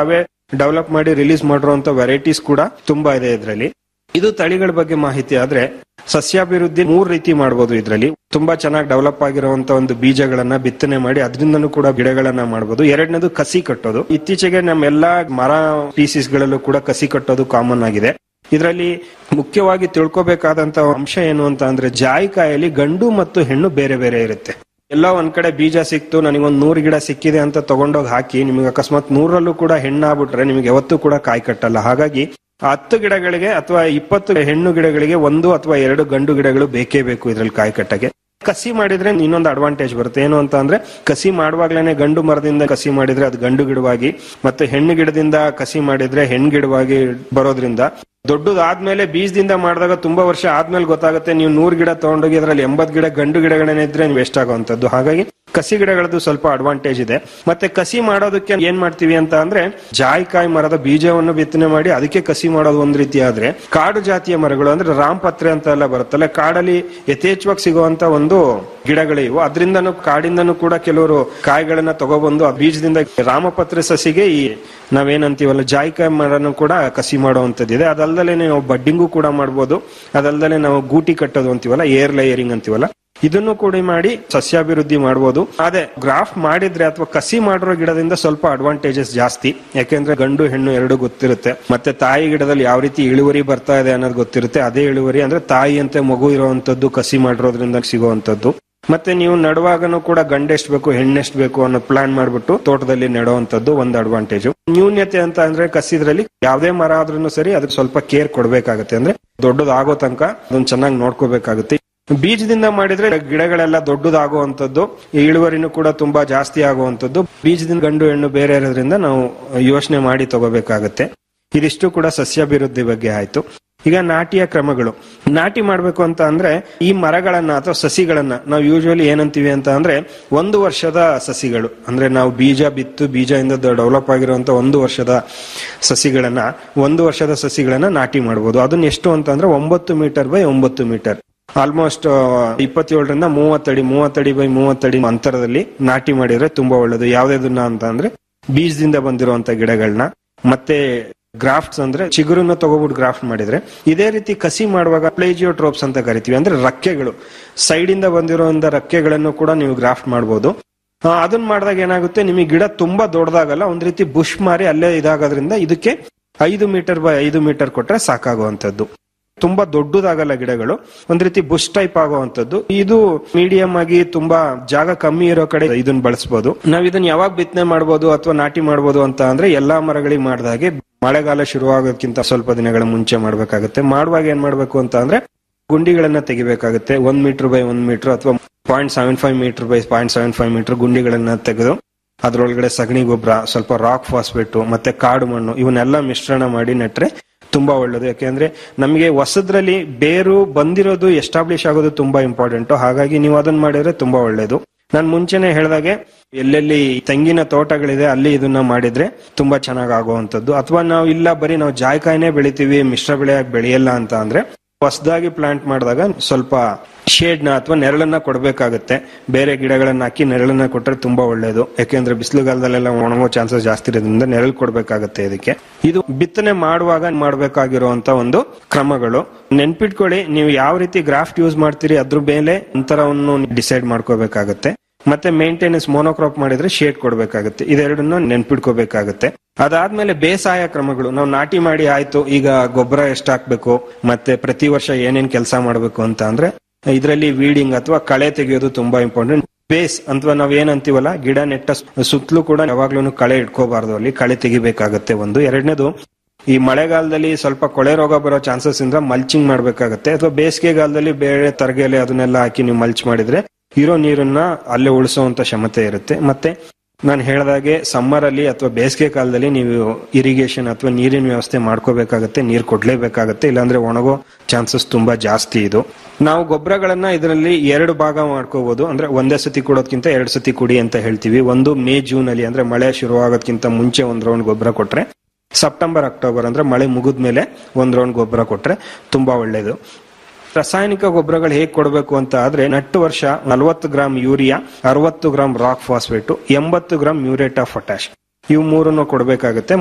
S10: ಡೆವಲಪ್ ಮಾಡಿ ರಿಲೀಸ್ ಮಾಡಿರುವಂತ ವೆರೈಟೀಸ್ ಕೂಡ ತುಂಬಾ ಇದೆ ಇದರಲ್ಲಿ ಇದು ತಳಿಗಳ ಬಗ್ಗೆ ಮಾಹಿತಿ ಆದ್ರೆ ಸಸ್ಯಾಭಿವೃದ್ಧಿ ಮೂರ್ ರೀತಿ ಮಾಡಬಹುದು ಇದರಲ್ಲಿ ತುಂಬಾ ಚೆನ್ನಾಗಿ ಡೆವಲಪ್ ಆಗಿರುವಂತ ಒಂದು ಬೀಜಗಳನ್ನ ಬಿತ್ತನೆ ಮಾಡಿ ಅದರಿಂದನೂ ಕೂಡ ಗಿಡಗಳನ್ನ ಮಾಡಬಹುದು ಎರಡನೇದು ಕಸಿ ಕಟ್ಟೋದು ಇತ್ತೀಚೆಗೆ ನಮ್ಮೆಲ್ಲಾ ಮರ ಸ್ಪೀಸೀಸ್ ಗಳಲ್ಲೂ ಕೂಡ ಕಸಿ ಕಟ್ಟೋದು ಕಾಮನ್ ಆಗಿದೆ ಇದರಲ್ಲಿ ಮುಖ್ಯವಾಗಿ ತಿಳ್ಕೊಬೇಕಾದಂತ ಅಂಶ ಏನು ಅಂತ ಅಂದ್ರೆ ಜಾಯಿಕಾಯಲ್ಲಿ ಗಂಡು ಮತ್ತು ಹೆಣ್ಣು ಬೇರೆ ಬೇರೆ ಇರುತ್ತೆ ಎಲ್ಲ ಒಂದ್ ಕಡೆ ಬೀಜ ಸಿಕ್ತು ನನಗೊಂದ್ ನೂರು ಗಿಡ ಸಿಕ್ಕಿದೆ ಅಂತ ತಗೊಂಡೋಗಿ ಹಾಕಿ ನಿಮಗೆ ಅಕಸ್ಮಾತ್ ನೂರಲ್ಲೂ ಕೂಡ ಹೆಣ್ಣಾಗ್ಬಿಟ್ರೆ ನಿಮಗೆ ಯಾವತ್ತೂ ಕೂಡ ಕಾಯಿ ಕಟ್ಟಲ್ಲ ಹಾಗಾಗಿ ಆ ಹತ್ತು ಗಿಡಗಳಿಗೆ ಅಥವಾ ಇಪ್ಪತ್ತು ಹೆಣ್ಣು ಗಿಡಗಳಿಗೆ ಒಂದು ಅಥವಾ ಎರಡು ಗಂಡು ಗಿಡಗಳು ಬೇಕೇ ಬೇಕು ಇದ್ರಲ್ಲಿ ಕಾಯಿ ಕಟ್ಟಕ್ಕೆ ಕಸಿ ಮಾಡಿದ್ರೆ ಇನ್ನೊಂದು ಅಡ್ವಾಂಟೇಜ್ ಬರುತ್ತೆ ಏನು ಅಂತ ಅಂದ್ರೆ ಕಸಿ ಮಾಡುವಾಗ್ಲೇನೆ ಗಂಡು ಮರದಿಂದ ಕಸಿ ಮಾಡಿದ್ರೆ ಅದು ಗಂಡು ಗಿಡವಾಗಿ ಮತ್ತೆ ಹೆಣ್ಣು ಗಿಡದಿಂದ ಕಸಿ ಮಾಡಿದ್ರೆ ಹೆಣ್ಣು ಗಿಡವಾಗಿ ಬರೋದ್ರಿಂದ ದೊಡ್ಡದಾದ್ಮೇಲೆ ಬೀಜದಿಂದ ಮಾಡಿದಾಗ ತುಂಬಾ ವರ್ಷ ಆದ್ಮೇಲೆ ಗೊತ್ತಾಗುತ್ತೆ ನೀವು ನೂರ್ ಗಿಡ ತಗೊಂಡೋಗಿ ಅದ್ರಲ್ಲಿ ಎಂಬತ್ ಗಿಡ ಗಂಡು ಗಿಡಗಳೇನೆ ಇದ್ರೆ ವೇಸ್ಟ್ ಆಗುವಂತದ್ದು ಹಾಗಾಗಿ ಕಸಿ ಗಿಡಗಳದ್ದು ಸ್ವಲ್ಪ ಅಡ್ವಾಂಟೇಜ್ ಇದೆ ಮತ್ತೆ ಕಸಿ ಮಾಡೋದಕ್ಕೆ ಏನ್ ಮಾಡ್ತೀವಿ ಅಂತ ಅಂದ್ರೆ ಜಾಯಿಕಾಯಿ ಮರದ ಬೀಜವನ್ನು ಬಿತ್ತನೆ ಮಾಡಿ ಅದಕ್ಕೆ ಕಸಿ ಮಾಡೋದು ಒಂದ್ ರೀತಿ ಆದ್ರೆ ಕಾಡು ಜಾತಿಯ ಮರಗಳು ಅಂದ್ರೆ ರಾಮಪತ್ರೆ ಅಂತ ಎಲ್ಲ ಬರುತ್ತಲ್ಲ ಕಾಡಲ್ಲಿ ಯಥೇಚ್ಛವಾಗಿ ಸಿಗುವಂತ ಒಂದು ಗಿಡಗಳು ಇವು ಅದರಿಂದನೂ ಕಾಡಿಂದನೂ ಕೂಡ ಕೆಲವರು ಕಾಯಿಗಳನ್ನ ತಗೊಬಂದು ಆ ಬೀಜದಿಂದ ರಾಮಪತ್ರೆ ಸಸಿಗೆ ಈ ನಾವೇನಂತೀವಲ್ಲ ಜಾಯಿಕಾಯಿ ಮರನು ಕೂಡ ಕಸಿ ಮಾಡುವಂತದ್ದಿದೆ ಅದಲ್ದಲೆ ನಾವು ಬಡ್ಡಿಂಗು ಕೂಡ ಮಾಡ್ಬೋದು ಅದಲ್ದಲೆ ನಾವು ಗೂಟಿ ಕಟ್ಟೋದು ಅಂತೀವಲ್ಲ ಏರ್ ಲೇಯರಿಂಗ್ ಅಂತೀವಲ್ಲ ಇದನ್ನು ಕೂಡ ಮಾಡಿ ಸಸ್ಯಾಭಿವೃದ್ಧಿ ಮಾಡಬಹುದು ಅದೇ ಗ್ರಾಫ್ ಮಾಡಿದ್ರೆ ಅಥವಾ ಕಸಿ ಮಾಡಿರೋ ಗಿಡದಿಂದ ಸ್ವಲ್ಪ ಅಡ್ವಾಂಟೇಜಸ್ ಜಾಸ್ತಿ ಯಾಕೆಂದ್ರೆ ಗಂಡು ಹೆಣ್ಣು ಎರಡು ಗೊತ್ತಿರುತ್ತೆ ಮತ್ತೆ ತಾಯಿ ಗಿಡದಲ್ಲಿ ಯಾವ ರೀತಿ ಇಳುವರಿ ಬರ್ತಾ ಇದೆ ಅನ್ನೋದು ಗೊತ್ತಿರುತ್ತೆ ಅದೇ ಇಳುವರಿ ಅಂದ್ರೆ ತಾಯಿಯಂತೆ ಮಗು ಇರುವಂತದ್ದು ಕಸಿ ಮಾಡಿರೋದ್ರಿಂದ ಸಿಗುವಂತದ್ದು ಮತ್ತೆ ನೀವು ನಡುವಾಗನು ಕೂಡ ಗಂಡೆಷ್ಟು ಬೇಕು ಹೆಣ್ಣೆಷ್ಟು ಬೇಕು ಅನ್ನೋ ಪ್ಲಾನ್ ಮಾಡ್ಬಿಟ್ಟು ತೋಟದಲ್ಲಿ ನೆಡುವಂತದ್ದು ಒಂದು ಅಡ್ವಾಂಟೇಜ್ ನ್ಯೂನ್ಯತೆ ಅಂತ ಅಂದ್ರೆ ಕಸಿದ್ರಲ್ಲಿ ಯಾವುದೇ ಮರ ಆದ್ರೂ ಸರಿ ಅದಕ್ಕೆ ಸ್ವಲ್ಪ ಕೇರ್ ಕೊಡ್ಬೇಕಾಗತ್ತೆ ಅಂದ್ರೆ ದೊಡ್ಡದಾಗೋ ತನಕ ಅದನ್ನ ಚೆನ್ನಾಗಿ ನೋಡ್ಕೋಬೇಕಾಗುತ್ತೆ ಬೀಜದಿಂದ ಮಾಡಿದ್ರೆ ಗಿಡಗಳೆಲ್ಲ ದೊಡ್ಡದಾಗುವಂತದ್ದು ಇಳುವರಿನೂ ಕೂಡ ತುಂಬಾ ಜಾಸ್ತಿ ಆಗುವಂತದ್ದು ಬೀಜದಿಂದ ಗಂಡು ಹೆಣ್ಣು ಬೇರೆ ಇರೋದ್ರಿಂದ ನಾವು ಯೋಚನೆ ಮಾಡಿ ತಗೋಬೇಕಾಗತ್ತೆ ಇದಿಷ್ಟು ಕೂಡ ಸಸ್ಯಾಭಿವೃದ್ಧಿ ಬಗ್ಗೆ ಆಯ್ತು ಈಗ ನಾಟಿಯ ಕ್ರಮಗಳು ನಾಟಿ ಮಾಡ್ಬೇಕು ಅಂತ ಅಂದ್ರೆ ಈ ಮರಗಳನ್ನ ಅಥವಾ ಸಸಿಗಳನ್ನ ನಾವು ಯೂಶುವಲಿ ಏನಂತೀವಿ ಅಂತ ಅಂದ್ರೆ ಒಂದು ವರ್ಷದ ಸಸಿಗಳು ಅಂದ್ರೆ ನಾವು ಬೀಜ ಬಿತ್ತು ಬೀಜದಿಂದ ಡೆವಲಪ್ ಆಗಿರುವಂತ ಒಂದು ವರ್ಷದ ಸಸಿಗಳನ್ನ ಒಂದು ವರ್ಷದ ಸಸಿಗಳನ್ನ ನಾಟಿ ಮಾಡಬಹುದು ಅದನ್ನ ಎಷ್ಟು ಅಂತ ಅಂದ್ರೆ ಒಂಬತ್ತು ಮೀಟರ್ ಬೈ ಒಂಬತ್ತು ಮೀಟರ್ ಆಲ್ಮೋಸ್ಟ್ ಇಪ್ಪತ್ತೇಳರಿಂದ ಮೂವತ್ತಡಿ ಮೂವತ್ತಡಿ ಬೈ ಮೂವತ್ತಡಿ ಅಂತರದಲ್ಲಿ ನಾಟಿ ಮಾಡಿದ್ರೆ ತುಂಬಾ ಒಳ್ಳೇದು ಯಾವ್ದಾದನ್ನ ಅಂತ ಅಂದ್ರೆ ಬೀಜದಿಂದ ಬಂದಿರುವಂತ ಗಿಡಗಳನ್ನ ಮತ್ತೆ ಗ್ರಾಫ್ಟ್ಸ್ ಅಂದ್ರೆ ಚಿಗುರನ್ನ ತಗೋಬಿಟ್ಟು ಗ್ರಾಫ್ಟ್ ಮಾಡಿದ್ರೆ ಇದೇ ರೀತಿ ಕಸಿ ಮಾಡುವಾಗ ಪ್ಲೇಜಿಯೋಟ್ರೋಪ್ಸ್ ಅಂತ ಕರಿತೀವಿ ಅಂದ್ರೆ ರಕ್ಕೆಗಳು ಸೈಡ್ ಇಂದ ಬಂದಿರುವಂತ ರಕ್ಕೆಗಳನ್ನು ಕೂಡ ನೀವು ಗ್ರಾಫ್ಟ್ ಮಾಡಬಹುದು ಅದನ್ನ ಮಾಡಿದಾಗ ಏನಾಗುತ್ತೆ ನಿಮಗೆ ಗಿಡ ತುಂಬಾ ದೊಡ್ಡದಾಗಲ್ಲ ಒಂದ್ ರೀತಿ ಬುಷ್ ಮಾರಿ ಅಲ್ಲೇ ಇದಾಗೋದ್ರಿಂದ ಇದಕ್ಕೆ ಐದು ಮೀಟರ್ ಬೈ ಐದು ಮೀಟರ್ ಕೊಟ್ರೆ ಸಾಕಾಗುವಂತದ್ದು ತುಂಬಾ ದೊಡ್ಡದಾಗಲ್ಲ ಗಿಡಗಳು ಒಂದ್ ರೀತಿ ಬುಷ್ ಟೈಪ್ ಆಗುವಂತದ್ದು ಇದು ಮೀಡಿಯಂ ಆಗಿ ತುಂಬಾ ಜಾಗ ಕಮ್ಮಿ ಇರೋ ಕಡೆ ಇದನ್ನ ಬಳಸಬಹುದು ನಾವ್ ಇದನ್ನ ಯಾವಾಗ ಬಿತ್ತನೆ ಮಾಡಬಹುದು ಅಥವಾ ನಾಟಿ ಮಾಡಬಹುದು ಅಂತ ಅಂದ್ರೆ ಎಲ್ಲಾ ಮರಗಳಿಗೆ ಮಾಡಿದಾಗೆ ಮಳೆಗಾಲ ಶುರುವಾಗೋದಕ್ಕಿಂತ ಸ್ವಲ್ಪ ದಿನಗಳ ಮುಂಚೆ ಮಾಡ್ಬೇಕಾಗುತ್ತೆ ಮಾಡುವಾಗ ಏನ್ ಮಾಡ್ಬೇಕು ಅಂತ ಅಂದ್ರೆ ಗುಂಡಿಗಳನ್ನ ತೆಗಿಬೇಕಾಗುತ್ತೆ ಒಂದ್ ಮೀಟರ್ ಬೈ ಒಂದ್ ಮೀಟರ್ ಅಥವಾ point seven five meter by point seven five meter ಗುಂಡಿಗಳನ್ನ ತೆಗೆದು ಅದ್ರೊಳಗಡೆ ಸಗಣಿ ಗೊಬ್ಬರ ಸ್ವಲ್ಪ ರಾಕ್ ಫಾಸ್ಫೇಟ್ ಮತ್ತೆ ಕಾಡು ಮಣ್ಣು ಇವನ್ನೆಲ್ಲ ಮಿಶ್ರಣ ಮಾಡಿ ನೆಟ್ರೆ ತುಂಬಾ ಒಳ್ಳೇದು ಯಾಕೆಂದ್ರೆ ನಮಗೆ ಹೊಸದ್ರಲ್ಲಿ ಬೇರು ಬಂದಿರೋದು ಎಸ್ಟಾಬ್ಲಿಷ್ ಆಗೋದು ತುಂಬಾ ಇಂಪಾರ್ಟೆಂಟ್ ಹಾಗಾಗಿ ನೀವು ಅದನ್ನ ಮಾಡಿದ್ರೆ ತುಂಬಾ ಒಳ್ಳೇದು ನಾನು ಮುಂಚೆನೆ ಹೇಳ್ದಾಗೆ ಎಲ್ಲೆಲ್ಲಿ ತೆಂಗಿನ ತೋಟಗಳಿದೆ ಅಲ್ಲಿ ಇದನ್ನ ಮಾಡಿದ್ರೆ ತುಂಬಾ ಚೆನ್ನಾಗ್ ಆಗುವಂತದ್ದು ಅಥವಾ ನಾವು ಇಲ್ಲ ಬರೀ ನಾವು ಜಾಯ್ಕಾಯಿನೇ ಬೆಳಿತೀವಿ ಮಿಶ್ರ ಬೆಳೆಯಾಗಿ ಬೆಳೆಯಲ್ಲ ಅಂತ ಅಂದ್ರೆ ಹೊಸದಾಗಿ ಪ್ಲಾಂಟ್ ಮಾಡಿದಾಗ ಸ್ವಲ್ಪ ಶೇಡ್ ನ ಅಥವಾ ನೆರಳನ್ನ ಕೊಡಬೇಕಾಗುತ್ತೆ ಬೇರೆ ಗಿಡಗಳನ್ನ ಹಾಕಿ ನೆರಳನ್ನ ಕೊಟ್ರೆ ತುಂಬಾ ಒಳ್ಳೇದು ಯಾಕೆಂದ್ರೆ ಬಿಸಿಲುಗಾಲದಲ್ಲೆಲ್ಲ ಒಣಗೋ ಚಾನ್ಸಸ್ ಜಾಸ್ತಿ ಇರೋದ್ರಿಂದ ನೆರಳು ಕೊಡಬೇಕಾಗುತ್ತೆ ಇದಕ್ಕೆ ಇದು ಬಿತ್ತನೆ ಮಾಡುವಾಗ ಮಾಡಬೇಕಾಗಿರುವಂತ ಒಂದು ಕ್ರಮಗಳು ನೆನ್ಪಿಟ್ಕೊಳ್ಳಿ ನೀವು ಯಾವ ರೀತಿ ಗ್ರಾಫ್ಟ್ ಯೂಸ್ ಮಾಡ್ತೀರಿ ಅದ್ರ ಮೇಲೆ ಅಂತರವನ್ನು ಡಿಸೈಡ್ ಮಾಡ್ಕೋಬೇಕಾಗತ್ತೆ ಮತ್ತೆ ಮೇಂಟೆನೆನ್ಸ್ ಮೋನೋಕ್ರಾಪ್ ಮಾಡಿದ್ರೆ ಶೇಡ್ ಕೊಡಬೇಕಾಗುತ್ತೆ ಇದೆರಡನ್ನ ನೆನ್ಪಿಟ್ಕೋಬೇಕಾಗುತ್ತೆ ಅದಾದ್ಮೇಲೆ ಬೇಸಾಯ ಕ್ರಮಗಳು ನಾವು ನಾಟಿ ಮಾಡಿ ಆಯ್ತು ಈಗ ಗೊಬ್ಬರ ಎಷ್ಟು ಹಾಕ್ಬೇಕು ಮತ್ತೆ ಪ್ರತಿ ವರ್ಷ ಏನೇನ್ ಕೆಲಸ ಮಾಡಬೇಕು ಅಂತ ಅಂದ್ರೆ ಇದರಲ್ಲಿ ವೀಡಿಂಗ್ ಅಥವಾ ಕಳೆ ತೆಗೆಯೋದು ತುಂಬಾ ಇಂಪಾರ್ಟೆಂಟ್ ಬೇಸ್ ಅಥವಾ ನಾವ್ ಏನಂತೀವಲ್ಲ ಗಿಡ ನೆಟ್ಟ ಸುತ್ತಲೂ ಕೂಡ ಯಾವಾಗ್ಲೂ ಕಳೆ ಇಟ್ಕೋಬಾರ್ದು ಅಲ್ಲಿ ಕಳೆ ತೆಗಿಬೇಕಾಗತ್ತೆ ಒಂದು ಎರಡನೇದು ಈ ಮಳೆಗಾಲದಲ್ಲಿ ಸ್ವಲ್ಪ ಕೊಳೆ ರೋಗ ಬರೋ ಚಾನ್ಸಸ್ ಇಂದ ಮಲ್ಚಿಂಗ್ ಮಾಡ್ಬೇಕಾಗತ್ತೆ ಅಥವಾ ಬೇಸಿಗೆಗಾಲದಲ್ಲಿ ಬೇರೆ ತರಗೆಲೆ ಅದನ್ನೆಲ್ಲ ಹಾಕಿ ನೀವು ಮಲ್ಚ್ ಮಾಡಿದ್ರೆ ಇರೋ ನೀರನ್ನ ಅಲ್ಲೇ ಉಳಿಸುವಂತ ಕ್ಷಮತೆ ಇರುತ್ತೆ ಮತ್ತೆ ನಾನು ಹೇಳ್ದಾಗೆ ಸಮ್ಮರ್ ಅಲ್ಲಿ ಅಥವಾ ಬೇಸಿಗೆ ಕಾಲದಲ್ಲಿ ನೀವು ಇರಿಗೇಷನ್ ಅಥವಾ ನೀರಿನ ವ್ಯವಸ್ಥೆ ಮಾಡ್ಕೋಬೇಕಾಗತ್ತೆ ನೀರು ಕೊಡ್ಲೇಬೇಕಾಗತ್ತೆ ಇಲ್ಲಾಂದ್ರೆ ಒಣಗೋ ಚಾನ್ಸಸ್ ತುಂಬಾ ಜಾಸ್ತಿ ಇದು ನಾವು ಗೊಬ್ಬರಗಳನ್ನ ಇದರಲ್ಲಿ ಎರಡು ಭಾಗ ಮಾಡ್ಕೋಬಹುದು ಅಂದ್ರೆ ಒಂದೇ ಸತಿ ಕೊಡೋದ್ಕಿಂತ ಎರಡು ಸತಿ ಕುಡಿ ಅಂತ ಹೇಳ್ತೀವಿ ಒಂದು ಮೇ ಜೂನ್ ಅಲ್ಲಿ ಅಂದ್ರೆ ಮಳೆ ಶುರುವಾಗೋದ್ಕಿಂತ ಮುಂಚೆ ಒಂದ್ ರೌಂಡ್ ಗೊಬ್ಬರ ಕೊಟ್ರೆ ಸೆಪ್ಟೆಂಬರ್ ಅಕ್ಟೋಬರ್ ಅಂದ್ರೆ ಮಳೆ ಮುಗಿದ ಮೇಲೆ ಒಂದ್ ರೌಂಡ್ ಗೊಬ್ಬರ ಕೊಟ್ರೆ ತುಂಬಾ ಒಳ್ಳೇದು ರಾಸಾಯನಿಕ ಗೊಬ್ಬರಗಳು ಹೇಗೆ ಕೊಡಬೇಕು ಅಂತ ಆದ್ರೆ ನಟ್ಟು ವರ್ಷ ನಲವತ್ತು ಗ್ರಾಂ ಯೂರಿಯಾ ಅರವತ್ತು ಗ್ರಾಂ ರಾಕ್ ಫಾಸ್ಫೇಟ್ ಎಂಬತ್ತು ಗ್ರಾಂ ಮ್ಯೂರೇಟ್ ಆಫ್ ಪೊಟ್ಯಾಶ್ ಇವು ಮೂರನ್ನು ಕೊಡಬೇಕಾಗುತ್ತೆ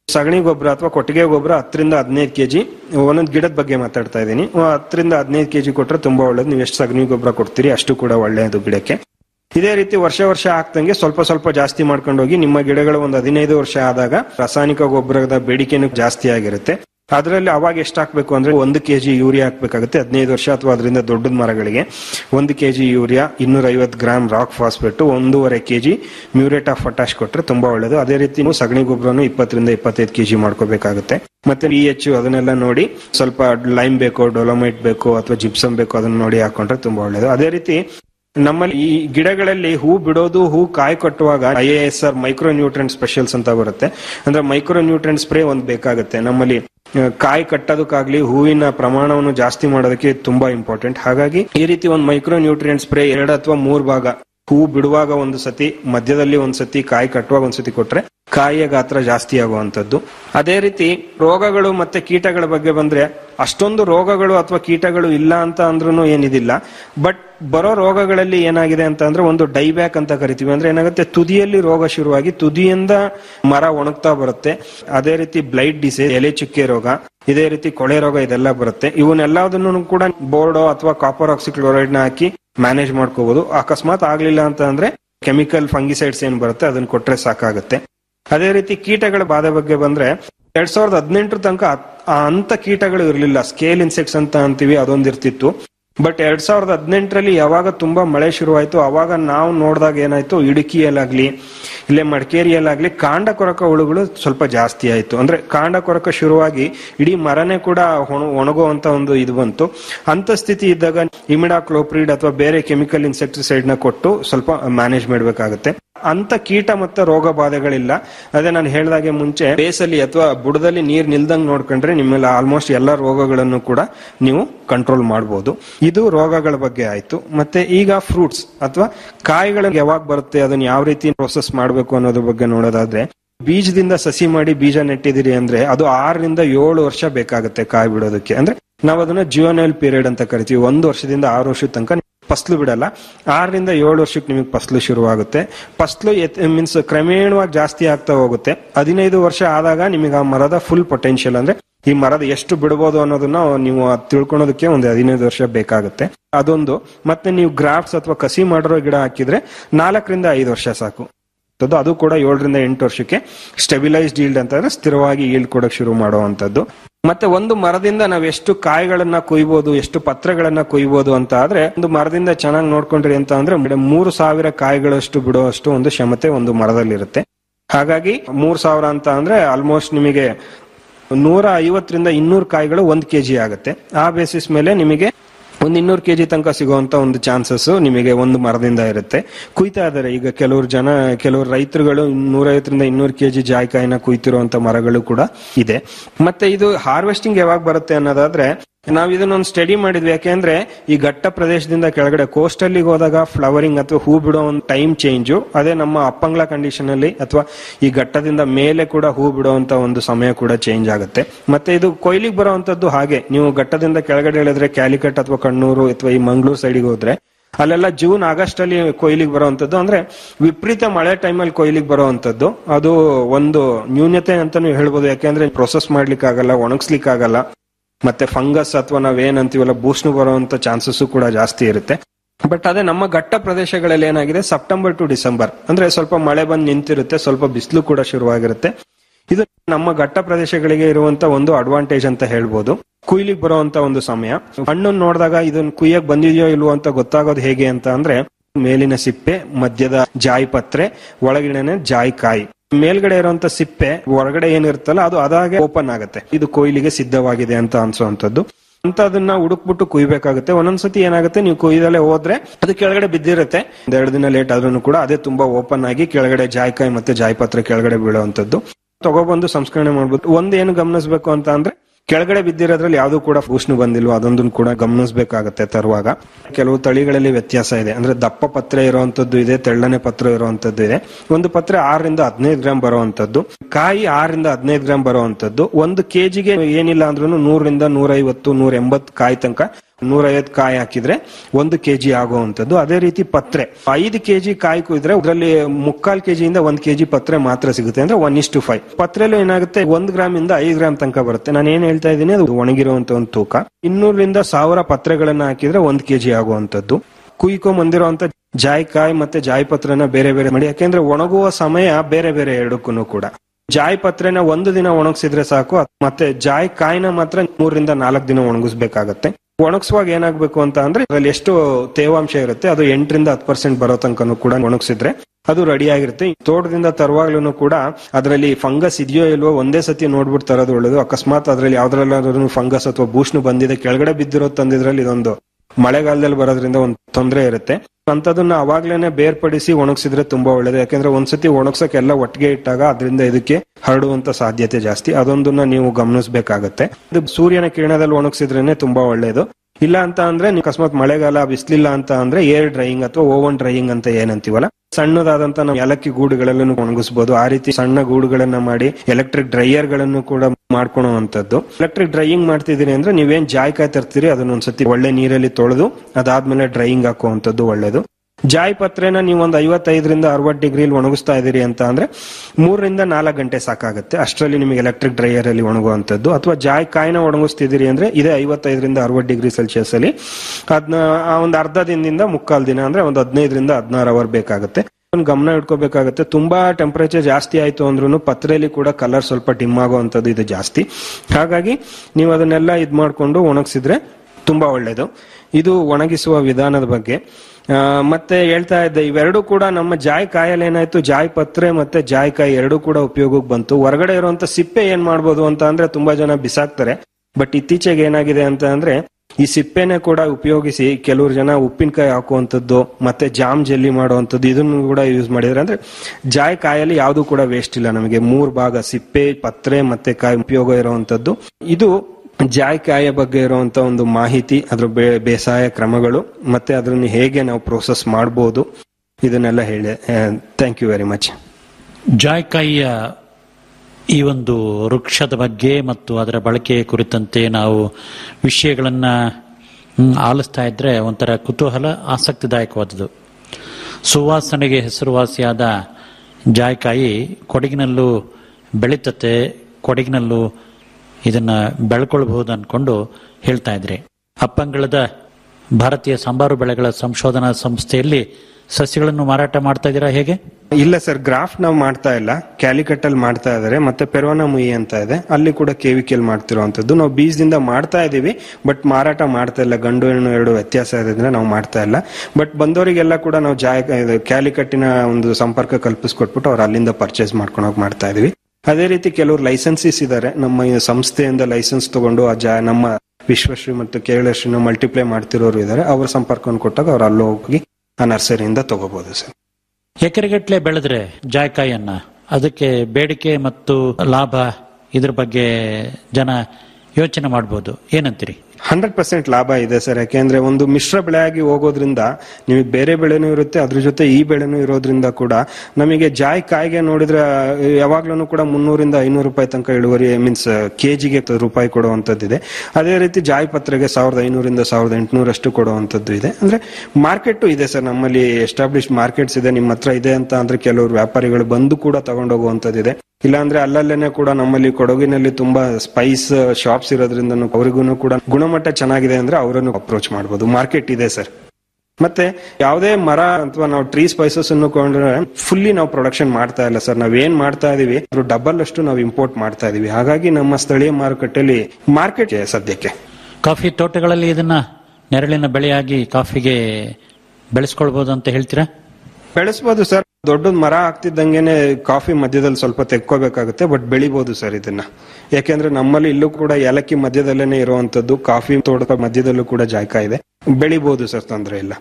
S10: ಸಗಣಿ ಗೊಬ್ಬರ ಅಥವಾ ಕೊಟ್ಟಿಗೆ ಗೊಬ್ಬರ ಹತ್ತರಿಂದ ಹದಿನೈದು ಕೆಜಿ ಒಂದೊಂದು ಗಿಡದ ಬಗ್ಗೆ ಮಾತಾಡ್ತಾ ಇದ್ದೀನಿ ಹತ್ತರಿಂದ ಹದಿನೈದು ಕೆಜಿ ಕೊಟ್ರೆ ತುಂಬಾ ಒಳ್ಳೇದು ನೀವು ಎಷ್ಟು ಸಗಣಿ ಗೊಬ್ಬರ ಕೊಡ್ತೀರಿ ಅಷ್ಟು ಕೂಡ ಒಳ್ಳೆಯದು ಗಿಡಕ್ಕೆ ಇದೇ ರೀತಿ ವರ್ಷ ವರ್ಷ ಆಗ್ತಂಗೆ ಸ್ವಲ್ಪ ಸ್ವಲ್ಪ ಜಾಸ್ತಿ ಮಾಡ್ಕೊಂಡು ಹೋಗಿ ನಿಮ್ಮ ಗಿಡಗಳು ಒಂದು ಹದಿನೈದು ವರ್ಷ ಆದಾಗ ರಾಸಾಯನಿಕ ಗೊಬ್ಬರದ ಬೇಡಿಕೆನೂ ಜಾಸ್ತಿ ಆಗಿರುತ್ತೆ ಅದರಲ್ಲಿ ಅವಾಗ ಎಷ್ಟು ಹಾಕ್ಬೇಕು ಅಂದ್ರೆ ಒಂದು ಕೆಜಿ ಯೂರಿಯಾ ಹಾಕ್ಬೇಕಾಗುತ್ತೆ ಹದಿನೈದು ವರ್ಷ ಅಥವಾ ಅದರಿಂದ ದೊಡ್ಡದ ಮರಗಳಿಗೆ ಒಂದು ಕೆಜಿ ಯೂರಿಯಾ ಇನ್ನೂರ ಐವತ್ತು ಗ್ರಾಮ್ ರಾಕ್ ಫಾಸ್ಫೇಟ್ ಒಂದೂವರೆ ಕೆಜಿ ಮ್ಯೂರೇಟ್ ಆಫ್ ಪೊಟ್ಯಾಶ್ ಕೊಟ್ರೆ ತುಂಬಾ ಒಳ್ಳೇದು ಅದೇ ರೀತಿ ನೀವು ಸಗಣಿ ಗೊಬ್ಬರನು ಇಪ್ಪತ್ತರಿಂದ ಇಪ್ಪತ್ತೈದು ಕೆಜಿ ಮಾಡ್ಕೋಬೇಕಾಗುತ್ತೆ ಮತ್ತೆ ಇ ಎಚ್ ಅದನ್ನೆಲ್ಲ ನೋಡಿ ಸ್ವಲ್ಪ ಲೈಮ್ ಬೇಕು ಡೊಲೊಮೈಟ್ ಬೇಕು ಅಥವಾ ಜಿಪ್ಸಮ್ ಬೇಕು ಅದನ್ನ ನೋಡಿ ಹಾಕೊಂಡ್ರೆ ತುಂಬಾ ಒಳ್ಳೇದು ಅದೇ ರೀತಿ ನಮ್ಮಲ್ಲಿ ಈ ಗಿಡಗಳಲ್ಲಿ ಹೂ ಬಿಡೋದು ಹೂ ಕಾಯಿ ಕಟ್ಟುವಾಗ I A S R micro nutrient specials ಅಂತ ಬರುತ್ತೆ ಅಂದ್ರೆ ಮೈಕ್ರೋ ನ್ಯೂಟ್ರೆಂಟ್ ಸ್ಪ್ರೇ ಒಂದ್ ಬೇಕಾಗುತ್ತೆ ನಮ್ಮಲ್ಲಿ ಆ, ಕಾಯಿ ಕಟ್ಟೋದಕ್ಕಾಗ್ಲಿ ಹೂವಿನ ಪ್ರಮಾಣವನ್ನು ಜಾಸ್ತಿ ಮಾಡೋದಕ್ಕೆ ತುಂಬಾ ಇಂಪಾರ್ಟೆಂಟ್ ಹಾಗಾಗಿ ಈ ರೀತಿ ಒಂದು ಮೈಕ್ರೋ ನ್ಯೂಟ್ರಿಯೆಂಟ್ ಸ್ಪ್ರೇ ಎರಡು ಅಥವಾ ಮೂರ್ ಭಾಗ ಹೂ ಬಿಡುವಾಗ ಒಂದು ಸತಿ ಮಧ್ಯದಲ್ಲಿ ಒಂದ್ ಸತಿ ಕಾಯಿ ಕಟ್ಟುವಾಗ ಒಂದ್ ಸತಿ ಕೊಟ್ರೆ ಕಾಯಿಯ ಗಾತ್ರ ಜಾಸ್ತಿ ಆಗುವಂತದ್ದು ಅದೇ ರೀತಿ ರೋಗಗಳು ಮತ್ತೆ ಕೀಟಗಳ ಬಗ್ಗೆ ಬಂದ್ರೆ ಅಷ್ಟೊಂದು ರೋಗಗಳು ಅಥವಾ ಕೀಟಗಳು ಇಲ್ಲ ಅಂತ ಅಂದ್ರೂ ಏನಿದಿಲ್ಲ ಬಟ್ ಬರೋ ರೋಗಗಳಲ್ಲಿ ಏನಾಗಿದೆ ಅಂತ ಅಂದ್ರೆ ಒಂದು ಡೈಬ್ಯಾಕ್ ಅಂತ ಕರಿತೀವಿ ಅಂದ್ರೆ ಏನಾಗುತ್ತೆ ತುದಿಯಲ್ಲಿ ರೋಗ ಶುರುವಾಗಿ ತುದಿಯಿಂದ ಮರ ಒಣಗ್ತಾ ಬರುತ್ತೆ ಅದೇ ರೀತಿ ಬ್ಲೈಟ್ ಡಿಸೀಸ್ ಎಲೆ ಚುಕ್ಕೆ ರೋಗ ಇದೇ ರೀತಿ ಕೊಳೆ ರೋಗ ಇದೆಲ್ಲ ಬರುತ್ತೆ ಇವನ್ನೆಲ್ಲದನ್ನು ಕೂಡ ಬೋರ್ಡೋ ಅಥವಾ ಕಾಪರ್ ಆಕ್ಸಿಕ್ಲೋರೈಡ್ ನ ಹಾಕಿ ಮ್ಯಾನೇಜ್ ಮಾಡ್ಕೋಬಹುದು ಅಕಸ್ಮಾತ್ ಆಗ್ಲಿಲ್ಲ ಅಂತ ಅಂದ್ರೆ ಕೆಮಿಕಲ್ ಫಂಗಿಸೈಡ್ಸ್ ಏನ್ ಬರುತ್ತೆ ಅದನ್ನ ಕೊಟ್ರೆ ಸಾಕಾಗುತ್ತೆ ಅದೇ ರೀತಿ ಕೀಟಗಳ ಬಾಧೆ ಬಗ್ಗೆ ಬಂದ್ರೆ ಎರಡ್ ಸಾವಿರದ ಹದಿನೆಂಟರ ತನಕ ಅತ್- ಆ ಅಂತ ಕೀಟಗಳು ಇರಲಿಲ್ಲ ಸ್ಕೇಲ್ ಇನ್ಸೆಕ್ಟ್ಸ್ ಅಂತ ಅಂತೀವಿ ಅದೊಂದ್ ಇರ್ತಿತ್ತು ಬಟ್ ಎರಡ್ ಸಾವಿರದ ಹದಿನೆಂಟರಲ್ಲಿ ಯಾವಾಗ ತುಂಬಾ ಮಳೆ ಶುರುವಾಯ್ತು ಅವಾಗ ನಾವು ನೋಡಿದಾಗ ಏನಾಯ್ತು ಇಡುಕಿಯಲ್ಲಾಗ್ಲಿ ಇಲ್ಲೇ ಮಡಿಕೇರಿಯಲ್ಲಾಗ್ಲಿ ಕಾಂಡ ಕೊರಕ ಹುಳುಗಳು ಸ್ವಲ್ಪ ಜಾಸ್ತಿ ಆಯ್ತು ಅಂದ್ರೆ ಕಾಂಡ ಕೊರಕ ಶುರುವಾಗಿ ಇಡೀ ಮರನೇ ಕೂಡ ಒಣ- ಒಣಗುವಂತ ಒಂದು ಇದು ಬಂತು ಅಂತ ಸ್ಥಿತಿ ಇದ್ದಾಗ ಇಮಿಡಾಕ್ಲೋಪ್ರಿಡ್ ಅಥವಾ ಬೇರೆ ಕೆಮಿಕಲ್ ಇನ್ಸೆಕ್ಟಿಸೈಡ್ ನ ಕೊಟ್ಟು ಸ್ವಲ್ಪ ಮ್ಯಾನೇಜ್ ಮಾಡ್ಬೇಕಾಗುತ್ತೆ ಅಂತ ಕೀಟ ಮತ್ತು ರೋಗ ಬಾಧೆಗಳಿಲ್ಲ ಅದೇ ನಾನು ಹೇಳ್ದಾಗೆ ಮುಂಚೆ ಬೇಸಲ್ಲಿ ಅಥವಾ ಬುಡದಲ್ಲಿ ನೀರ್ ನಿಲ್ದಂಗ್ ನೋಡ್ಕೊಂಡ್ರೆ ನಿಮ್ಮೆಲ್ಲ ಆಲ್ಮೋಸ್ಟ್ ಎಲ್ಲ ರೋಗಗಳನ್ನು ಕೂಡ ನೀವು ಕಂಟ್ರೋಲ್ ಮಾಡಬಹುದು ಇದು ರೋಗಗಳ ಬಗ್ಗೆ ಆಯ್ತು ಮತ್ತೆ ಈಗ ಫ್ರೂಟ್ಸ್ ಅಥವಾ ಕಾಯಿಗಳು ಯಾವಾಗ ಬರುತ್ತೆ ಅದನ್ನ ಯಾವ ರೀತಿ ಪ್ರೊಸೆಸ್ ಮಾಡಬೇಕು ಅನ್ನೋದ್ರ ಬಗ್ಗೆ ನೋಡೋದಾದ್ರೆ ಬೀಜದಿಂದ ಸಸಿ ಮಾಡಿ ಬೀಜ ನೆಟ್ಟಿದಿರಿ ಅಂದ್ರೆ ಅದು ಆರರಿಂದ ಏಳು ವರ್ಷ ಬೇಕಾಗುತ್ತೆ ಕಾಯಿ ಬಿಡೋದಕ್ಕೆ ಅಂದ್ರೆ ನಾವು ಅದನ್ನ ಜಿಯೋನಲ್ ಪೀರಿಯಡ್ ಅಂತ ಕರಿತೀವಿ ಒಂದು ವರ್ಷದಿಂದ ಆರು ವರ್ಷದ ತನಕ ಫಸ್ಲು ಬಿಡಲ್ಲ ಆರರಿಂದ ಏಳು ವರ್ಷಕ್ಕೆ ನಿಮಗೆ ಫಸ್ಲು ಶುರುವಾಗುತ್ತೆ ಫಸ್ಲು ಮೀನ್ಸ್ ಕ್ರಮೇಣವಾಗಿ ಜಾಸ್ತಿ ಆಗ್ತಾ ಹೋಗುತ್ತೆ ಹದಿನೈದು ವರ್ಷ ಆದಾಗ ನಿಮಗೆ ಆ ಮರದ ಫುಲ್ ಪೊಟೆನ್ಶಿಯಲ್ ಅಂದ್ರೆ ಈ ಮರದ ಎಷ್ಟು ಬಿಡಬಹುದು ಅನ್ನೋದನ್ನ ನೀವು ಅದ್ ತಿಳ್ಕೊಳೋದಕ್ಕೆ ಒಂದು ಹದಿನೈದು ವರ್ಷ ಬೇಕಾಗುತ್ತೆ ಅದೊಂದು ಮತ್ತೆ ನೀವು ಗ್ರಾಫ್ಟ್ಸ್ ಅಥವಾ ಕಸಿ ಮಾಡಿರೋ ಗಿಡ ಹಾಕಿದ್ರೆ ನಾಲ್ಕರಿಂದ ಐದು ವರ್ಷ ಸಾಕು ಅದು ಅದು ಕೂಡ ಏಳರಿಂದ ಎಂಟು ವರ್ಷಕ್ಕೆ ಸ್ಟೆಬಿಲೈಸ್ಡ್ ಈಲ್ಡ್ ಅಂತಂದ್ರೆ ಸ್ಥಿರವಾಗಿ ಈಲ್ಡ್ ಕೊಡಕ್ ಶುರು ಮಾಡುವಂತದ್ದು ಮತ್ತೆ ಒಂದು ಮರದಿಂದ ನಾವ್ ಎಷ್ಟು ಕಾಯಿಗಳನ್ನ ಕೊಯ್ಬೋದು ಎಷ್ಟು ಪತ್ರಗಳನ್ನ ಕೊಯ್ಬೋದು ಅಂತ ಆದ್ರೆ ಒಂದು ಮರದಿಂದ ಚೆನ್ನಾಗಿ ನೋಡ್ಕೊಂಡ್ರಿ ಅಂತ ಅಂದ್ರೆ ಮೇಡಮ್ ಮೂರು ಸಾವಿರ ಕಾಯಿಗಳಷ್ಟು ಬಿಡುವಷ್ಟು ಒಂದು ಕ್ಷಮತೆ ಒಂದು ಮರದಲ್ಲಿರುತ್ತೆ ಹಾಗಾಗಿ ಮೂರ್ ಸಾವಿರ ಅಂತ ಅಂದ್ರೆ ಆಲ್ಮೋಸ್ಟ್ ನಿಮಗೆ ನೂರ ಐವತ್ತರಿಂದ ಇನ್ನೂರು ಕಾಯಿಗಳು ಒಂದ್ ಕೆಜಿ ಆಗುತ್ತೆ ಆ ಬೇಸಿಸ್ ಮೇಲೆ ನಿಮಗೆ ಒಂದು ಇನ್ನೂರು ಕೆಜಿ ತನಕ ಸಿಗುವಂತ ಒಂದು ಚಾನ್ಸಸ್ ನಿಮಗೆ ಒಂದು ಮರದಿಂದ ಇರುತ್ತೆ ಕುಯ್ತಾ ಇದಾರೆ ಈಗ ಕೆಲವರು ಜನ ಕೆಲವರು ರೈತರುಗಳು ನೂರೈವತ್ತರಿಂದ ಇನ್ನೂರು ಕೆಜಿ ಜಾಯ್ಕಾಯಿನ ಕುಯ್ತಿರುವಂತ ಮರಗಳು ಕೂಡ ಇದೆ ಮತ್ತೆ ಇದು ಹಾರ್ವೆಸ್ಟಿಂಗ್ ಯಾವಾಗ ಬರುತ್ತೆ ಅನ್ನೋದಾದ್ರೆ ನಾವ್ ಇದನ್ನೊಂದು ಸ್ಟಡಿ ಮಾಡಿದ್ವಿ ಯಾಕೆಂದ್ರೆ ಈ ಘಟ್ಟ ಪ್ರದೇಶದಿಂದ ಕೆಳಗಡೆ ಕೋಸ್ಟಲ್ಲಿಗೆ ಹೋದಾಗ ಫ್ಲವರಿಂಗ್ ಅಥವಾ ಹೂ ಬಿಡೋ ಒಂದು ಟೈಮ್ ಚೇಂಜು ಅದೇ ನಮ್ಮ ಅಪ್ಪಂಗ್ಲ ಕಂಡೀಷನ್ ಅಲ್ಲಿ ಅಥವಾ ಈ ಘಟ್ಟದಿಂದ ಮೇಲೆ ಕೂಡ ಹೂ ಬಿಡುವಂತ ಒಂದು ಸಮಯ ಕೂಡ ಚೇಂಜ್ ಆಗುತ್ತೆ ಮತ್ತೆ ಇದು ಕೊಯ್ಲಿಗೆ ಬರುವಂತದ್ದು ಹಾಗೆ ನೀವು ಘಟ್ಟದಿಂದ ಕೆಳಗಡೆ ಇಳಿದ್ರೆ ಕ್ಯಾಲಿಕಟ್ ಅಥವಾ ಕಣ್ಣೂರು ಅಥವಾ ಈ ಮಂಗಳೂರು ಸೈಡಿಗೆ ಹೋದ್ರೆ ಅಲ್ಲೆಲ್ಲ ಜೂನ್ ಆಗಸ್ಟ್ ಅಲ್ಲಿ ಕೊಯ್ಲಿಗೆ ಬರುವಂತದ್ದು ಅಂದ್ರೆ ವಿಪರೀತ ಮಳೆ ಟೈಮಲ್ಲಿ ಕೊಯ್ಲಿಗೆ ಬರುವಂತದ್ದು ಅದು ಒಂದು ನ್ಯೂನ್ಯತೆ ಅಂತಾನು ಹೇಳ್ಬೋದು ಯಾಕೆಂದ್ರೆ ಪ್ರೊಸೆಸ್ ಮಾಡ್ಲಿಕ್ಕೆ ಆಗಲ್ಲ ಒಣಗಿಸ್ಲಿಕ್ಕೆ ಆಗಲ್ಲ ಮತ್ತೆ ಫಂಗಸ್ ಅಥವಾ ನಾವೇನಂತೀವಲ್ಲ ಬೂಸ್ನು ಬರುವಂತ ಚಾನ್ಸಸ್ ಕೂಡ ಜಾಸ್ತಿ ಇರುತ್ತೆ ಬಟ್ ಅದೇ ನಮ್ಮ ಘಟ್ಟ ಪ್ರದೇಶಗಳಲ್ಲಿ ಏನಾಗಿದೆ ಸೆಪ್ಟೆಂಬರ್ ಟು ಡಿಸೆಂಬರ್ ಅಂದ್ರೆ ಸ್ವಲ್ಪ ಮಳೆ ಬಂದು ನಿಂತಿರುತ್ತೆ ಸ್ವಲ್ಪ ಬಿಸಿಲು ಕೂಡ ಶುರುವಾಗಿರುತ್ತೆ ಇದು ನಮ್ಮ ಘಟ್ಟ ಪ್ರದೇಶಗಳಿಗೆ ಇರುವಂತ ಒಂದು ಅಡ್ವಾಂಟೇಜ್ ಅಂತ ಹೇಳ್ಬೋದು ಕುಯ್ಲಿಗೆ ಬರುವಂತ ಒಂದು ಸಮಯ ಹಣ್ಣನ್ನು ನೋಡಿದಾಗ ಇದನ್ನ ಕುಯ್ಯಕ್ ಬಂದಿದೆಯೋ ಇಲ್ವೋ ಅಂತ ಗೊತ್ತಾಗೋದು ಹೇಗೆ ಅಂತ ಅಂದ್ರೆ ಮೇಲಿನ ಸಿಪ್ಪೆ ಮಧ್ಯದ ಜಾಯಿ ಪತ್ರೆ ಒಳಗಿನ ಜಾಯಿ ಕಾಯಿ ಮೇಲ್ಗಡೆ ಇರುವಂತ ಸಿಪ್ಪೆ ಹೊರಗಡೆ ಏನಿರುತ್ತಲ್ಲ ಅದು ಅದಾಗೆ ಓಪನ್ ಆಗುತ್ತೆ ಇದು ಕೊಯ್ಲಿಗೆ ಸಿದ್ಧವಾಗಿದೆ ಅಂತ ಅನ್ಸುವಂತದ್ದು ಅಂತ ಅದನ್ನ ಹುಡುಕ್ಬಿಟ್ಟು ಕುಯ್ಬೇಕಾಗುತ್ತೆ ಒಂದೊಂದ್ಸತಿ ಏನಾಗುತ್ತೆ ನೀವು ಕೊಯ್ದಲ್ಲೇ ಹೋದ್ರೆ ಅದು ಕೆಳಗಡೆ ಬಿದ್ದಿರುತ್ತೆ ಒಂದೆರಡು ದಿನ ಲೇಟ್ ಆದ್ರೂ ಕೂಡ ಅದೇ ತುಂಬಾ ಓಪನ್ ಆಗಿ ಕೆಳಗಡೆ ಜಾಯ್ಕಾಯಿ ಮತ್ತೆ ಜಾಯ್ಪತ್ರೆ ಕೆಳಗಡೆ ಬೀಳುವಂತದ್ದು ತಗೊಬಂದು ಸಂಸ್ಕರಣೆ ಮಾಡ್ಬೋದು ಒಂದ್ ಏನು ಗಮನಿಸಬೇಕು ಅಂತ ಅಂದ್ರೆ ಕೆಳಗಡೆ ಬಿದ್ದಿರೋದ್ರಲ್ಲಿ ಯಾವ್ದು ಕೂಡ ಉಷ್ಣ ಬಂದಿಲ್ವೋ ಅದೊಂದನ್ನು ಕೂಡ ಗಮನಿಸಬೇಕಾಗತ್ತೆ ತರುವಾಗ ಕೆಲವು ತಳಿಗಳಲ್ಲಿ ವ್ಯತ್ಯಾಸ ಇದೆ ಅಂದ್ರೆ ದಪ್ಪ ಪತ್ರೆ ಇರುವಂತದ್ದು ಇದೆ ತೆಳ್ಳನೆ ಪತ್ರ ಇರುವಂತದ್ದು ಇದೆ ಒಂದು ಪತ್ರೆ ಆರರಿಂದ ಹದಿನೈದು ಗ್ರಾಮ್ ಬರುವಂತದ್ದು ಕಾಯಿ ಆರರಿಂದ ಹದಿನೈದು ಗ್ರಾಮ್ ಬರುವಂತದ್ದು ಒಂದು ಕೆಜಿಗೆ ಏನಿಲ್ಲ ಅಂದ್ರೂ ನೂರರಿಂದ ನೂರೈವತ್ತು ನೂರ ಎಂಬತ್ತು ಕಾಯಿ ತನಕ ನೂರೈವತ್ತು ಕಾಯಿ ಹಾಕಿದ್ರೆ ಒಂದು ಕೆಜಿ ಆಗುವಂತದ್ದು ಅದೇ ರೀತಿ ಪತ್ರೆ ಐದು ಕೆಜಿ ಕಾಯಿ ಕುಯ್ದ್ರೆ ಅದರಲ್ಲಿ ಮುಕ್ಕಾಲ್ ಕೆಜಿಯಿಂದ ಒಂದ್ ಕೆಜಿ ಪತ್ರೆ ಮಾತ್ರ ಸಿಗುತ್ತೆ ಅಂದ್ರೆ ಒನ್ ಇಸ್ ಟು ಫೈವ್ ಪತ್ರೆಲು ಏನಾಗುತ್ತೆ ಒಂದ್ ಗ್ರಾಮ್ ಇಂದ ಐದು ಗ್ರಾಮ್ ತನಕ ಬರುತ್ತೆ ನಾನು ಏನ್ ಹೇಳ್ತಾ ಇದ್ದೀನಿ ಅದು ಒಣಗಿರುವಂತ ಒಂದು ತೂಕ ಇನ್ನೂರರಿಂದ ಸಾವಿರ ಪತ್ರೆಗಳನ್ನ ಹಾಕಿದ್ರೆ ಒಂದ್ ಕೆಜಿ ಆಗುವಂತದ್ದು ಕುಯ್ಕೊಂಡ್ ಬಂದಿರುವಂತ ಜಾಯಿಕಾಯಿ ಮತ್ತೆ ಜಾಯಿಪತ್ರನ ಬೇರೆ ಬೇರೆ ಮಾಡಿ ಯಾಕೆಂದ್ರೆ ಒಣಗುವ ಸಮಯ ಬೇರೆ ಬೇರೆ ಎರಡಕ್ಕೂ ಕೂಡ ಜಾಯಿ ಪತ್ರೆನ ಒಂದು ದಿನ ಒಣಗಿಸಿದ್ರೆ ಸಾಕು ಮತ್ತೆ ಜಾಯಿ ಕಾಯಿನ ಮಾತ್ರ ಮೂರರಿಂದ ನಾಲ್ಕು ದಿನ ಒಣಗಿಸ್ಬೇಕಾಗತ್ತೆ ಒಣಗಿಸುವಾಗ ಏನಾಗ್ಬೇಕು ಅಂತ ಅಂದ್ರೆ ಅದ್ರಲ್ಲಿ ಎಷ್ಟು ತೇವಾಂಶ ಇರುತ್ತೆ ಅದು ಎಂಟರಿಂದ ಹತ್ತು ಪರ್ಸೆಂಟ್ ಬರೋ ತನಕನೂ ಕೂಡ ಒಣಗಿಸಿದ್ರೆ ಅದು ರೆಡಿ ಆಗಿರುತ್ತೆ ತೋಟದಿಂದ ತರುವಾಗ್ಲೂ ಕೂಡ ಅದರಲ್ಲಿ ಫಂಗಸ್ ಇದೆಯೋ ಇಲ್ವೋ ಒಂದೇ ಸತಿ ನೋಡ್ಬಿಟ್ಟು ತರೋದು ಒಳ್ಳೇದು ಅಕಸ್ಮಾತ್ ಅದ್ರಲ್ಲಿ ಯಾವ್ದ್ರಲ್ಲಾದ್ರೂ ಫಂಗಸ್ ಅಥವಾ ಬೂಷ್ಣು ಬಂದಿದೆ ಕೆಳಗಡೆ ಬಿದ್ದಿರೋದು ತಂದಿದ್ರಲ್ಲಿ ಇದೊಂದು ಮಳೆಗಾಲದಲ್ಲಿ ಬರೋದ್ರಿಂದ ಒಂದು ತೊಂದರೆ ಇರುತ್ತೆ ಅಂತದನ್ನ ಅವಾಗ್ಲೇನೆ ಬೇರ್ಪಡಿಸಿ ಒಣಗಿಸಿದ್ರೆ ತುಂಬಾ ಒಳ್ಳೇದು ಯಾಕಂದ್ರೆ ಒಂದ್ಸತಿ ಒಣಗ್ಸಕ್ ಎಲ್ಲ ಒಟ್ಟಿಗೆ ಇಟ್ಟಾಗ ಅದರಿಂದ ಇದಕ್ಕೆ ಹರಡುವಂತ ಸಾಧ್ಯತೆ ಜಾಸ್ತಿ ಅದೊಂದನ್ನ ನೀವು ಗಮನಿಸಬೇಕಾಗತ್ತೆ ಇದು ಸೂರ್ಯನ ಕಿರಣದಲ್ಲಿ ಒಣಗಿಸಿದ್ರೇನೆ ತುಂಬಾ ಒಳ್ಳೇದು ಇಲ್ಲ ಅಂತ ಅಂದ್ರೆ ನೀವು ಅಕಸ್ಮಾತ್ ಮಳೆಗಾಲ ಬಿಸ್ಲಿಲ್ಲ ಅಂತ ಅಂದ್ರೆ ಏರ್ ಡ್ರೈಯಿಂಗ್ ಅಥವಾ ಓವನ್ ಡ್ರೈಯಿಂಗ್ ಅಂತ ಏನಂತೀವಲ್ಲ ಸಣ್ಣದಾದಂತ ನಾವು ಏಲಕ್ಕಿ ಗೂಡುಗಳನ್ನು ಒಣಗಿಸಬಹುದು ಆ ರೀತಿ ಸಣ್ಣ ಗೂಡುಗಳನ್ನ ಮಾಡಿ ಎಲೆಕ್ಟ್ರಿಕ್ ಡ್ರೈಯರ್ ಗಳನ್ನು ಕೂಡ ಮಾಡ್ಕೊಳುವಂತದ್ದು ಎಲೆಕ್ಟ್ರಿಕ್ ಡ್ರೈಯಿಂಗ್ ಮಾಡ್ತಿದ್ದೀರಿ ಅಂದ್ರೆ ನೀವೇನ್ ಜಾಯ್ಕಾಯಿ ತರ್ತೀರಿ ಅದನ್ನ ಒಂದ್ಸತಿ ಒಳ್ಳೆ ನೀರಲ್ಲಿ ತೊಳೆದು ಅದಾದ್ಮೇಲೆ ಡ್ರೈಯಿಂಗ್ ಹಾಕುವಂತದ್ದು ಒಳ್ಳೇದು ಜಾಯ್ ಪತ್ರೆನ ನೀವು ಒಂದು ಐವತ್ತೈದರಿಂದ ಅರವತ್ತು ಡಿಗ್ರಿಲಿ ಒಣಗಿಸ್ತಾ ಇದೀರಿ ಅಂತ ಅಂದ್ರೆ ಮೂರರಿಂದ ನಾಲ್ಕು ಗಂಟೆ ಸಾಕಾಗುತ್ತೆ ಅಷ್ಟರಲ್ಲಿ ನಿಮಗೆ ಎಲೆಕ್ಟ್ರಿಕ್ ಡ್ರೈಯರ್ ಅಲ್ಲಿ ಒಣಗುವಂತದ್ದು ಅಥವಾ ಜಾಯ್ ಕಾಯಿನ ಒಣಗಿಸ್ತಿದ್ದೀರಿ ಅಂದ್ರೆ ಇದೇ ಐವತ್ತೈದರಿಂದ ಅರವತ್ತು ಡಿಗ್ರಿ ಸೆಲ್ಸಿಯಸ್ ಅಲ್ಲಿ ಅದನ್ನ ಒಂದು ಅರ್ಧ ದಿನದಿಂದ ಮುಕ್ಕಾಲ್ ದಿನ ಅಂದ್ರೆ ಒಂದು ಹದಿನೈದರಿಂದ ಹದಿನಾರು ಅವರ್ ಬೇಕಾಗುತ್ತೆ ಒಂದು ಗಮನ ಇಟ್ಕೋಬೇಕಾಗುತ್ತೆ ತುಂಬಾ ಟೆಂಪರೇಚರ್ ಜಾಸ್ತಿ ಆಯ್ತು ಅಂದ್ರೂ ಪತ್ರೆಯಲ್ಲಿ ಕೂಡ ಕಲರ್ ಸ್ವಲ್ಪ ಡಿಮ್ ಆಗುವಂತದ್ದು ಇದು ಜಾಸ್ತಿ ಹಾಗಾಗಿ ನೀವು ಅದನ್ನೆಲ್ಲ ಇದ್ ಮಾಡ್ಕೊಂಡು ಒಣಗಿಸಿದ್ರೆ ತುಂಬಾ ಒಳ್ಳೇದು ಇದು ಒಣಗಿಸುವ ವಿಧಾನದ ಬಗ್ಗೆ ಆ, ಮತ್ತೆ ಹೇಳ್ತಾ ಇದ್ದೆ ಇವೆರಡು ಕೂಡ ನಮ್ಮ ಜಾಯ್ ಕಾಯಲ್ಲಿ ಏನಾಯ್ತು ಜಾಯ್ ಪತ್ರೆ ಮತ್ತೆ ಜಾಯ್ ಕಾಯಿ ಎರಡೂ ಕೂಡ ಉಪಯೋಗಕ್ಕೆ ಬಂತು ಹೊರಗಡೆ ಇರುವಂತ ಸಿಪ್ಪೆ ಏನ್ ಮಾಡ್ಬೋದು ಅಂತ ಅಂದ್ರೆ ತುಂಬಾ ಜನ ಬಿಸಾಕ್ತಾರೆ ಬಟ್ ಇತ್ತೀಚೆಗೆ ಏನಾಗಿದೆ ಅಂತ ಅಂದ್ರೆ ಈ ಸಿಪ್ಪೆನೆ ಕೂಡ ಉಪಯೋಗಿಸಿ ಕೆಲವರು ಜನ ಉಪ್ಪಿನಕಾಯಿ ಹಾಕುವಂಥದ್ದು ಮತ್ತೆ ಜಾಮ್ ಜೆಲ್ಲಿ ಮಾಡುವಂಥದ್ದು ಇದನ್ನು ಕೂಡ ಯೂಸ್ ಮಾಡಿದ್ರೆ ಅಂದ್ರೆ ಜಾಯ್ ಕಾಯಲ್ಲಿ ಯಾವುದು ಕೂಡ ವೇಸ್ಟ್ ಇಲ್ಲ ನಮಗೆ ಮೂರ್ ಭಾಗ ಸಿಪ್ಪೆ ಪತ್ರೆ ಮತ್ತೆ ಕಾಯಿ ಉಪಯೋಗ ಇರುವಂತದ್ದು ಇದು ಜಾಯ್ಕಾಯಿಯ ಬಗ್ಗೆ ಇರುವಂತ ಒಂದು ಮಾಹಿತಿ ಅದ್ರ ಬೇ- ಬೇಸಾಯ ಕ್ರಮಗಳು ಮತ್ತೆ ಅದನ್ನು ಹೇಗೆ ನಾವು ಪ್ರೋಸೆಸ್ ಮಾಡಬಹುದು ಇದನ್ನೆಲ್ಲ ಹೇಳಿ ಥ್ಯಾಂಕ್ ಯು ವೆರಿ ಮಚ್
S9: ಜಾಯ್ಕಾಯಿಯ ಈ ಒಂದು ವೃಕ್ಷದ ಬಗ್ಗೆ ಮತ್ತು ಅದರ ಬಳಕೆ ಕುರಿತಂತೆ ನಾವು ವಿಷಯಗಳನ್ನ ಹ್ಮ್, ಆಲಿಸ್ತಾ ಇದ್ರೆ ಒಂಥರ ಕುತೂಹಲ ಆಸಕ್ತಿದಾಯಕವಾದದ್ದು ಸುವಾಸನೆಗೆ ಹೆಸರುವಾಸಿಯಾದ ಜಾಯ್ಕಾಯಿ ಕೊಡಗಿನಲ್ಲೂ ಬೆಳೀತತೆ ಕೊಡಗಿನಲ್ಲೂ ಇದನ್ನ ಬೆಳ್ಕೊಳ್ಬಹುದು ಅನ್ಕೊಂಡು ಹೇಳ್ತಾ ಇದ್ರಿ ಅಪ್ಪಂಗಳದ ಭಾರತೀಯ ಸಾಂಬಾರು ಬೆಳೆಗಳ ಸಂಶೋಧನಾ ಸಂಸ್ಥೆಯಲ್ಲಿ ಸಸ್ಯಗಳನ್ನು ಮಾರಾಟ ಮಾಡ್ತಾ ಇದ್ದೀರಾ ಹೇಗೆ
S10: ಇಲ್ಲ ಸರ್ ಗ್ರಾಫ್ಟ್ ನಾವು ಮಾಡ್ತಾ ಇಲ್ಲ ಕ್ಯಾಲಿಕಟ್ ಅಲ್ಲಿ ಮಾಡ್ತಾ ಇದಾರೆ ಮತ್ತೆ ಪೆರೋನ ಮುಯಿ ಅಂತ ಇದೆ ಅಲ್ಲಿ ಕೂಡ ಕೆವಿಕೆಲ್ ಮಾಡ್ತಿರುವಂತದ್ದು ನಾವು ಬೀಜದಿಂದ ಮಾಡ್ತಾ ಇದೀವಿ ಬಟ್ ಮಾರಾಟ ಮಾಡ್ತಾ ಇಲ್ಲ ಗಂಡು ಹೆಣ್ಣು ಎರಡು ವ್ಯತ್ಯಾಸ ಇರೋದ್ರಿಂದ ನಾವು ಮಾಡ್ತಾ ಇಲ್ಲ ಬಟ್ ಬಂದವರಿಗೆಲ್ಲ ಕೂಡ ನಾವು ಜಾಯ ಇದು ಕ್ಯಾಲಿಕಟ್ಟಿನ ಒಂದು ಸಂಪರ್ಕ ಕಲ್ಪಿಸ್ಕೊಟ್ಬಿಟ್ಟು ಅವ್ರು ಅಲ್ಲಿಂದ ಪರ್ಚೇಸ್ ಮಾಡ್ಕೊಂಡು ಹೋಗಿ ಮಾಡ್ತಾ ಇದೀವಿ ಅದೇ ರೀತಿ ಕೆಲವರು ಲೈಸೆನ್ಸಿಸ್ ಇದ್ದಾರೆ ನಮ್ಮ ಈ ಸಂಸ್ಥೆಯಿಂದ ಲೈಸೆನ್ಸ್ ತಗೊಂಡು ಆ ಜಾ ನಮ್ಮ ವಿಶ್ವಶ್ರೀ ಮತ್ತು ಕೇರಳಶ್ರೀನ ಮಲ್ಟಿಪ್ಲೈ ಮಾಡ್ತಿರೋರು ಇದ್ದಾರೆ ಅವ್ರ ಸಂಪರ್ಕವನ್ನು ಕೊಟ್ಟಾಗ ಅವ್ರು ಅಲ್ಲಿ ಹೋಗಿ ಆ ನರ್ಸರಿಯಿಂದ ತಗೋಬಹುದು ಸರ್
S9: ಎಕರೆಗಟ್ಟಲೆ ಬೆಳೆದ್ರೆ ಜಾಯ್ಕಾಯಿಯನ್ನ ಅದಕ್ಕೆ ಬೇಡಿಕೆ ಮತ್ತು ಲಾಭ ಇದ್ರ ಬಗ್ಗೆ ಜನ ಯೋಚನೆ ಮಾಡ್ಬೋದು ಏನಂತೀರಿ
S10: ಹಂಡ್ರೆಡ್ ಪರ್ಸೆಂಟ್ ಲಾಭ ಇದೆ ಸರ್ ಯಾಕೆಂದ್ರೆ ಒಂದು ಮಿಶ್ರ ಬೆಳೆಯಾಗಿ ಹೋಗೋದ್ರಿಂದ ನಿಮಗೆ ಬೇರೆ ಬೆಳೆನೂ ಇರುತ್ತೆ ಅದ್ರ ಜೊತೆ ಈ ಬೆಳೆನೂ ಇರೋದ್ರಿಂದ ಕೂಡ ನಮಗೆ ಜಾಯ್ ಕಾಯಿಗೆ ನೋಡಿದ್ರೆ ಯಾವಾಗ್ಲೂ ಕೂಡ ಮುನ್ನೂರಿಂದ ಐನೂರು ರೂಪಾಯಿ ತನಕ ಇಳುವರಿ ಮೀನ್ಸ್ ಕೆಜಿಗೆ ರೂಪಾಯಿ ಕೊಡುವಂತದ್ದಿದೆ ಅದೇ ರೀತಿ ಜಾಯ್ ಪತ್ರೆಗೆ ಸಾವಿರದ ಐನೂರಿಂದ ಸಾವಿರದ ಎಂಟುನೂರಷ್ಟು ಕೊಡುವಂತದ್ದು ಇದೆ ಅಂದ್ರೆ ಮಾರ್ಕೆಟ್ ಇದೆ ಸರ್ ನಮ್ಮಲ್ಲಿ ಎಸ್ಟಾಬ್ಲಿಷ್ ಮಾರ್ಕೆಟ್ಸ್ ಇದೆ ನಿಮ್ಮ ಹತ್ರ ಇದೆ ಅಂತ ಅಂದ್ರೆ ಕೆಲವರು ವ್ಯಾಪಾರಿಗಳು ಬಂದು ಕೂಡ ತಗೊಂಡೋಗುವಂತದ್ದಿದೆ ಇಲ್ಲಾಂದ್ರೆ ಅಲ್ಲಲ್ಲೇನೆ ಕೂಡ ನಮ್ಮಲ್ಲಿ ಕೊಡಗಿನಲ್ಲಿ ತುಂಬಾ ಸ್ಪೈಸ್ ಶಾಪ್ಸ್ ಇರೋದ್ರಿಂದ ಅವರಿಗೂ ಕೂಡ ಗುಣಮಟ್ಟ ಚೆನ್ನಾಗಿದೆ ಅಂದ್ರೆ ಅವರನ್ನು ಅಪ್ರೋಚ್ ಮಾಡಬಹುದು ಮಾರ್ಕೆಟ್ ಇದೆ ಸರ್ ಮತ್ತೆ ಯಾವುದೇ ಮರ ಅಥವಾ ನಾವು ಟ್ರೀ ಸ್ಪೈಸಸ್ ಅನ್ನು ಕೊಂಡ್ರೆ ಫುಲ್ಲಿ ನಾವು ಪ್ರೊಡಕ್ಷನ್ ಮಾಡ್ತಾ ಇಲ್ಲ ಸರ್ ನಾವ್ ಏನ್ ಮಾಡ್ತಾ ಇದೀವಿ ಅದ್ರ ಡಬಲ್ ಅಷ್ಟು ನಾವು ಇಂಪೋರ್ಟ್ ಮಾಡ್ತಾ ಇದೀವಿ ಹಾಗಾಗಿ ನಮ್ಮ ಸ್ಥಳೀಯ ಮಾರುಕಟ್ಟೆಯಲ್ಲಿ ಮಾರ್ಕೆಟ್ ಇದೆ ಸದ್ಯಕ್ಕೆ
S9: ಕಾಫಿ ತೋಟಗಳಲ್ಲಿ ಇದನ್ನ ನೆರಳಿನ ಬೆಳೆಯಾಗಿ ಕಾಫಿಗೆ ಬೆಳೆಸ್ಕೊಳ್ಬಹುದು ಅಂತ ಹೇಳ್ತೀರಾ
S10: ಬೆಳೆಸಬಹುದು ಸರ್ ದೊಡ್ಡ ಮರ ಆಗ್ತಿದ್ದಂಗೆನೆ ಕಾಫಿ ಮಧ್ಯದಲ್ಲಿ ಸ್ವಲ್ಪ ತೆಕ್ಕೋಬೇಕಾಗುತ್ತೆ ಬಟ್ ಬೆಳಿಬಹುದು ಸರ್ ಇದನ್ನ ಯಾಕೆಂದ್ರೆ ನಮ್ಮಲ್ಲಿ ಇಲ್ಲೂ ಕೂಡ ಏಲಕ್ಕಿ ಮಧ್ಯದಲ್ಲೇನೆ ಇರುವಂತದ್ದು ಕಾಫಿ ತೋಟದ ಮಧ್ಯದಲ್ಲೂ ಕೂಡ ಜಾಯ್ಕಾ ಇದೆ ಬೆಳಿಬಹುದು ಸರ್ ತೊಂದರೆ ಇಲ್ಲ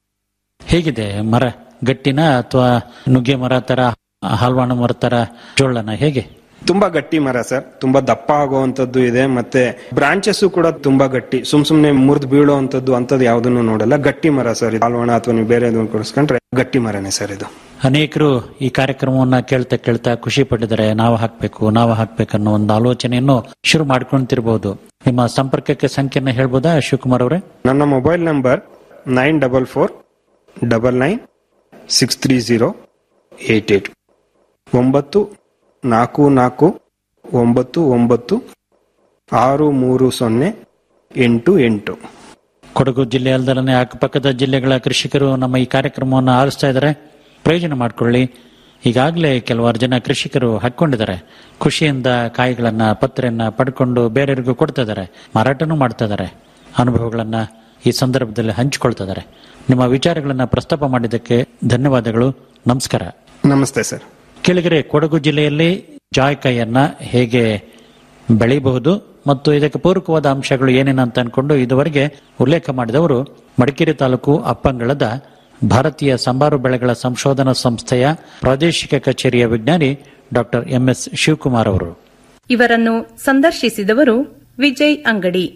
S9: ಹೇಗಿದೆ ಮರ ಗಟ್ಟಿನ ಅಥವಾ ನುಗ್ಗೆ ಮರ ತರ ಹಾಲ್ವಾಣ ಮರ ತರ ಜೋಳನ ಹೇಗೆ
S10: ತುಂಬಾ ಗಟ್ಟಿ ಮರ ಸರ್ ತುಂಬಾ ದಪ್ಪ ಆಗುವಂತದ್ದು ಇದೆ ಮತ್ತೆ ಬ್ರಾಂಚಸ್ ಕೂಡ ತುಂಬಾ ಗಟ್ಟಿ ಸುಮ್ ಸುಮ್ನೆ ಮುರಿದು ಬೀಳುವಂತದ್ದು ಅಂತದ್ದು ಯಾವ್ದನ್ನು ನೋಡಲ್ಲ ಗಟ್ಟಿ ಮರ ಸರ್ ಇದು ಹಾಲ್ವಾಣ ಅಥವಾ ನೀವು ಬೇರೆ ಕೊಡಿಸ್ಕೊಂಡ್ರೆ ಗಟ್ಟಿ ಮರನೇ ಸರ್ ಇದು
S9: ಅನೇಕರು ಈ ಕಾರ್ಯಕ್ರಮವನ್ನ ಕೇಳ್ತಾ ಕೇಳ್ತಾ ಖುಷಿ ಪಟ್ಟಿದ್ದಾರೆ ನಾವು ಹಾಕ್ಬೇಕು ನಾವು ಹಾಕ್ಬೇಕನ್ನೋ ಒಂದು ಆಲೋಚನೆಯನ್ನು ಶುರು ಮಾಡ್ಕೊಂತಿರ್ಬೋದು ನಿಮ್ಮ ಸಂಪರ್ಕಕ್ಕೆ ಸಂಖ್ಯೆನ ಹೇಳ್ಬೋದಾ ಶಿವಕುಮಾರ್ ಅವರೇ
S10: ನನ್ನ mobile number nine double four double nine six three zero eight eight ಒಂಬತ್ತು ನಾಲ್ಕು ನಾಲ್ಕು ಒಂಬತ್ತು ಒಂಬತ್ತು ಆರು ಮೂರು ಸೊನ್ನೆ ಎಂಟು ಎಂಟು
S9: ಕೊಡಗು ಜಿಲ್ಲೆ ಅಲ್ಲದಲ್ಲೇ ಅಕ್ಕಪಕ್ಕದ ಜಿಲ್ಲೆಗಳ ಕೃಷಿಕರು ನಮ್ಮ ಈ ಕಾರ್ಯಕ್ರಮವನ್ನು ಆಲಿಸ್ತಾ ಇದ್ದಾರೆ ಪ್ರಯೋಜನ ಮಾಡಿಕೊಳ್ಳಿ ಈಗಾಗಲೇ ಕೆಲವಾರು ಜನ ಕೃಷಿಕರು ಹಾಕೊಂಡಿದ್ದಾರೆ ಖುಷಿಯಿಂದ ಕಾಯಿಗಳನ್ನ ಪತ್ರೆಯನ್ನ ಪಡ್ಕೊಂಡು ಬೇರೆಯವರಿಗೂ ಕೊಡ್ತಾ ಇದ್ದಾರೆ ಮಾರಾಟನೂ ಮಾಡ್ತಾ ಇದ್ದಾರೆ ಅನುಭವಗಳನ್ನ ಈ ಸಂದರ್ಭದಲ್ಲಿ ಹಂಚಿಕೊಳ್ತಾ ಇದ್ದಾರೆ ನಿಮ್ಮ ವಿಚಾರಗಳನ್ನ ಪ್ರಸ್ತಾಪ ಮಾಡಿದ್ದಕ್ಕೆ ಧನ್ಯವಾದಗಳು ನಮಸ್ಕಾರ
S10: ನಮಸ್ತೆ ಸರ್
S9: ಕೆಳಗರೆ ಕೊಡಗು ಜಿಲ್ಲೆಯಲ್ಲಿ ಜಾಯ್ಕಾಯಿಯನ್ನ ಹೇಗೆ ಬೆಳೆಯಬಹುದು ಮತ್ತು ಇದಕ್ಕೆ ಪೂರಕವಾದ ಅಂಶಗಳು ಏನೇನು ಅಂತ ಅನ್ಕೊಂಡು ಇದುವರೆಗೆ ಉಲ್ಲೇಖ ಮಾಡಿದವರು ಮಡಿಕೇರಿ ತಾಲೂಕು ಅಪ್ಪಂಗಳದ ಭಾರತೀಯ ಸಂಬಾರು ಬೆಳೆಗಳ ಸಂಶೋಧನಾ ಸಂಸ್ಥೆಯ ಪ್ರಾದೇಶಿಕ ಕಚೇರಿಯ ವಿಜ್ಞಾನಿ ಡಾಕ್ಟರ್ ಎಂಎಸ್ ಶಿವಕುಮಾರ್ ಅವರು
S11: ಇವರನ್ನು ಸಂದರ್ಶಿಸಿದವರು ವಿಜಯ್ ಅಂಗಡಿ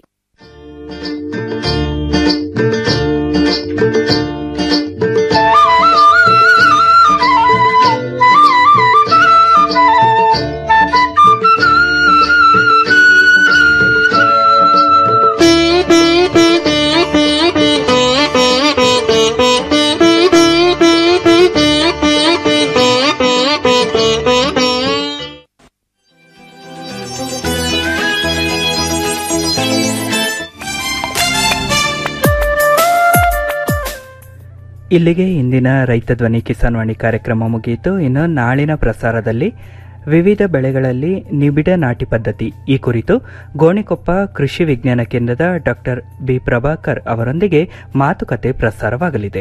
S1: ಇಲ್ಲಿಗೆ ಇಂದಿನ ರೈತ ಧ್ವನಿ ಕಿಸಾನ್ ವಾಣಿ ಕಾರ್ಯಕ್ರಮ ಮುಗಿಯಿತು ಇನ್ನು ನಾಳಿನ ಪ್ರಸಾರದಲ್ಲಿ ವಿವಿಧ ಬೆಳೆಗಳಲ್ಲಿ ನಿಬಿಡ ನಾಟಿ ಪದ್ಧತಿ ಈ ಕುರಿತು ಗೋಣಿಕೊಪ್ಪ ಕೃಷಿ ವಿಜ್ಞಾನ ಕೇಂದ್ರದ ಡಾಕ್ಟರ್ ಬಿ ಪ್ರಭಾಕರ್ ಅವರೊಂದಿಗೆ ಮಾತುಕತೆ ಪ್ರಸಾರವಾಗಲಿದೆ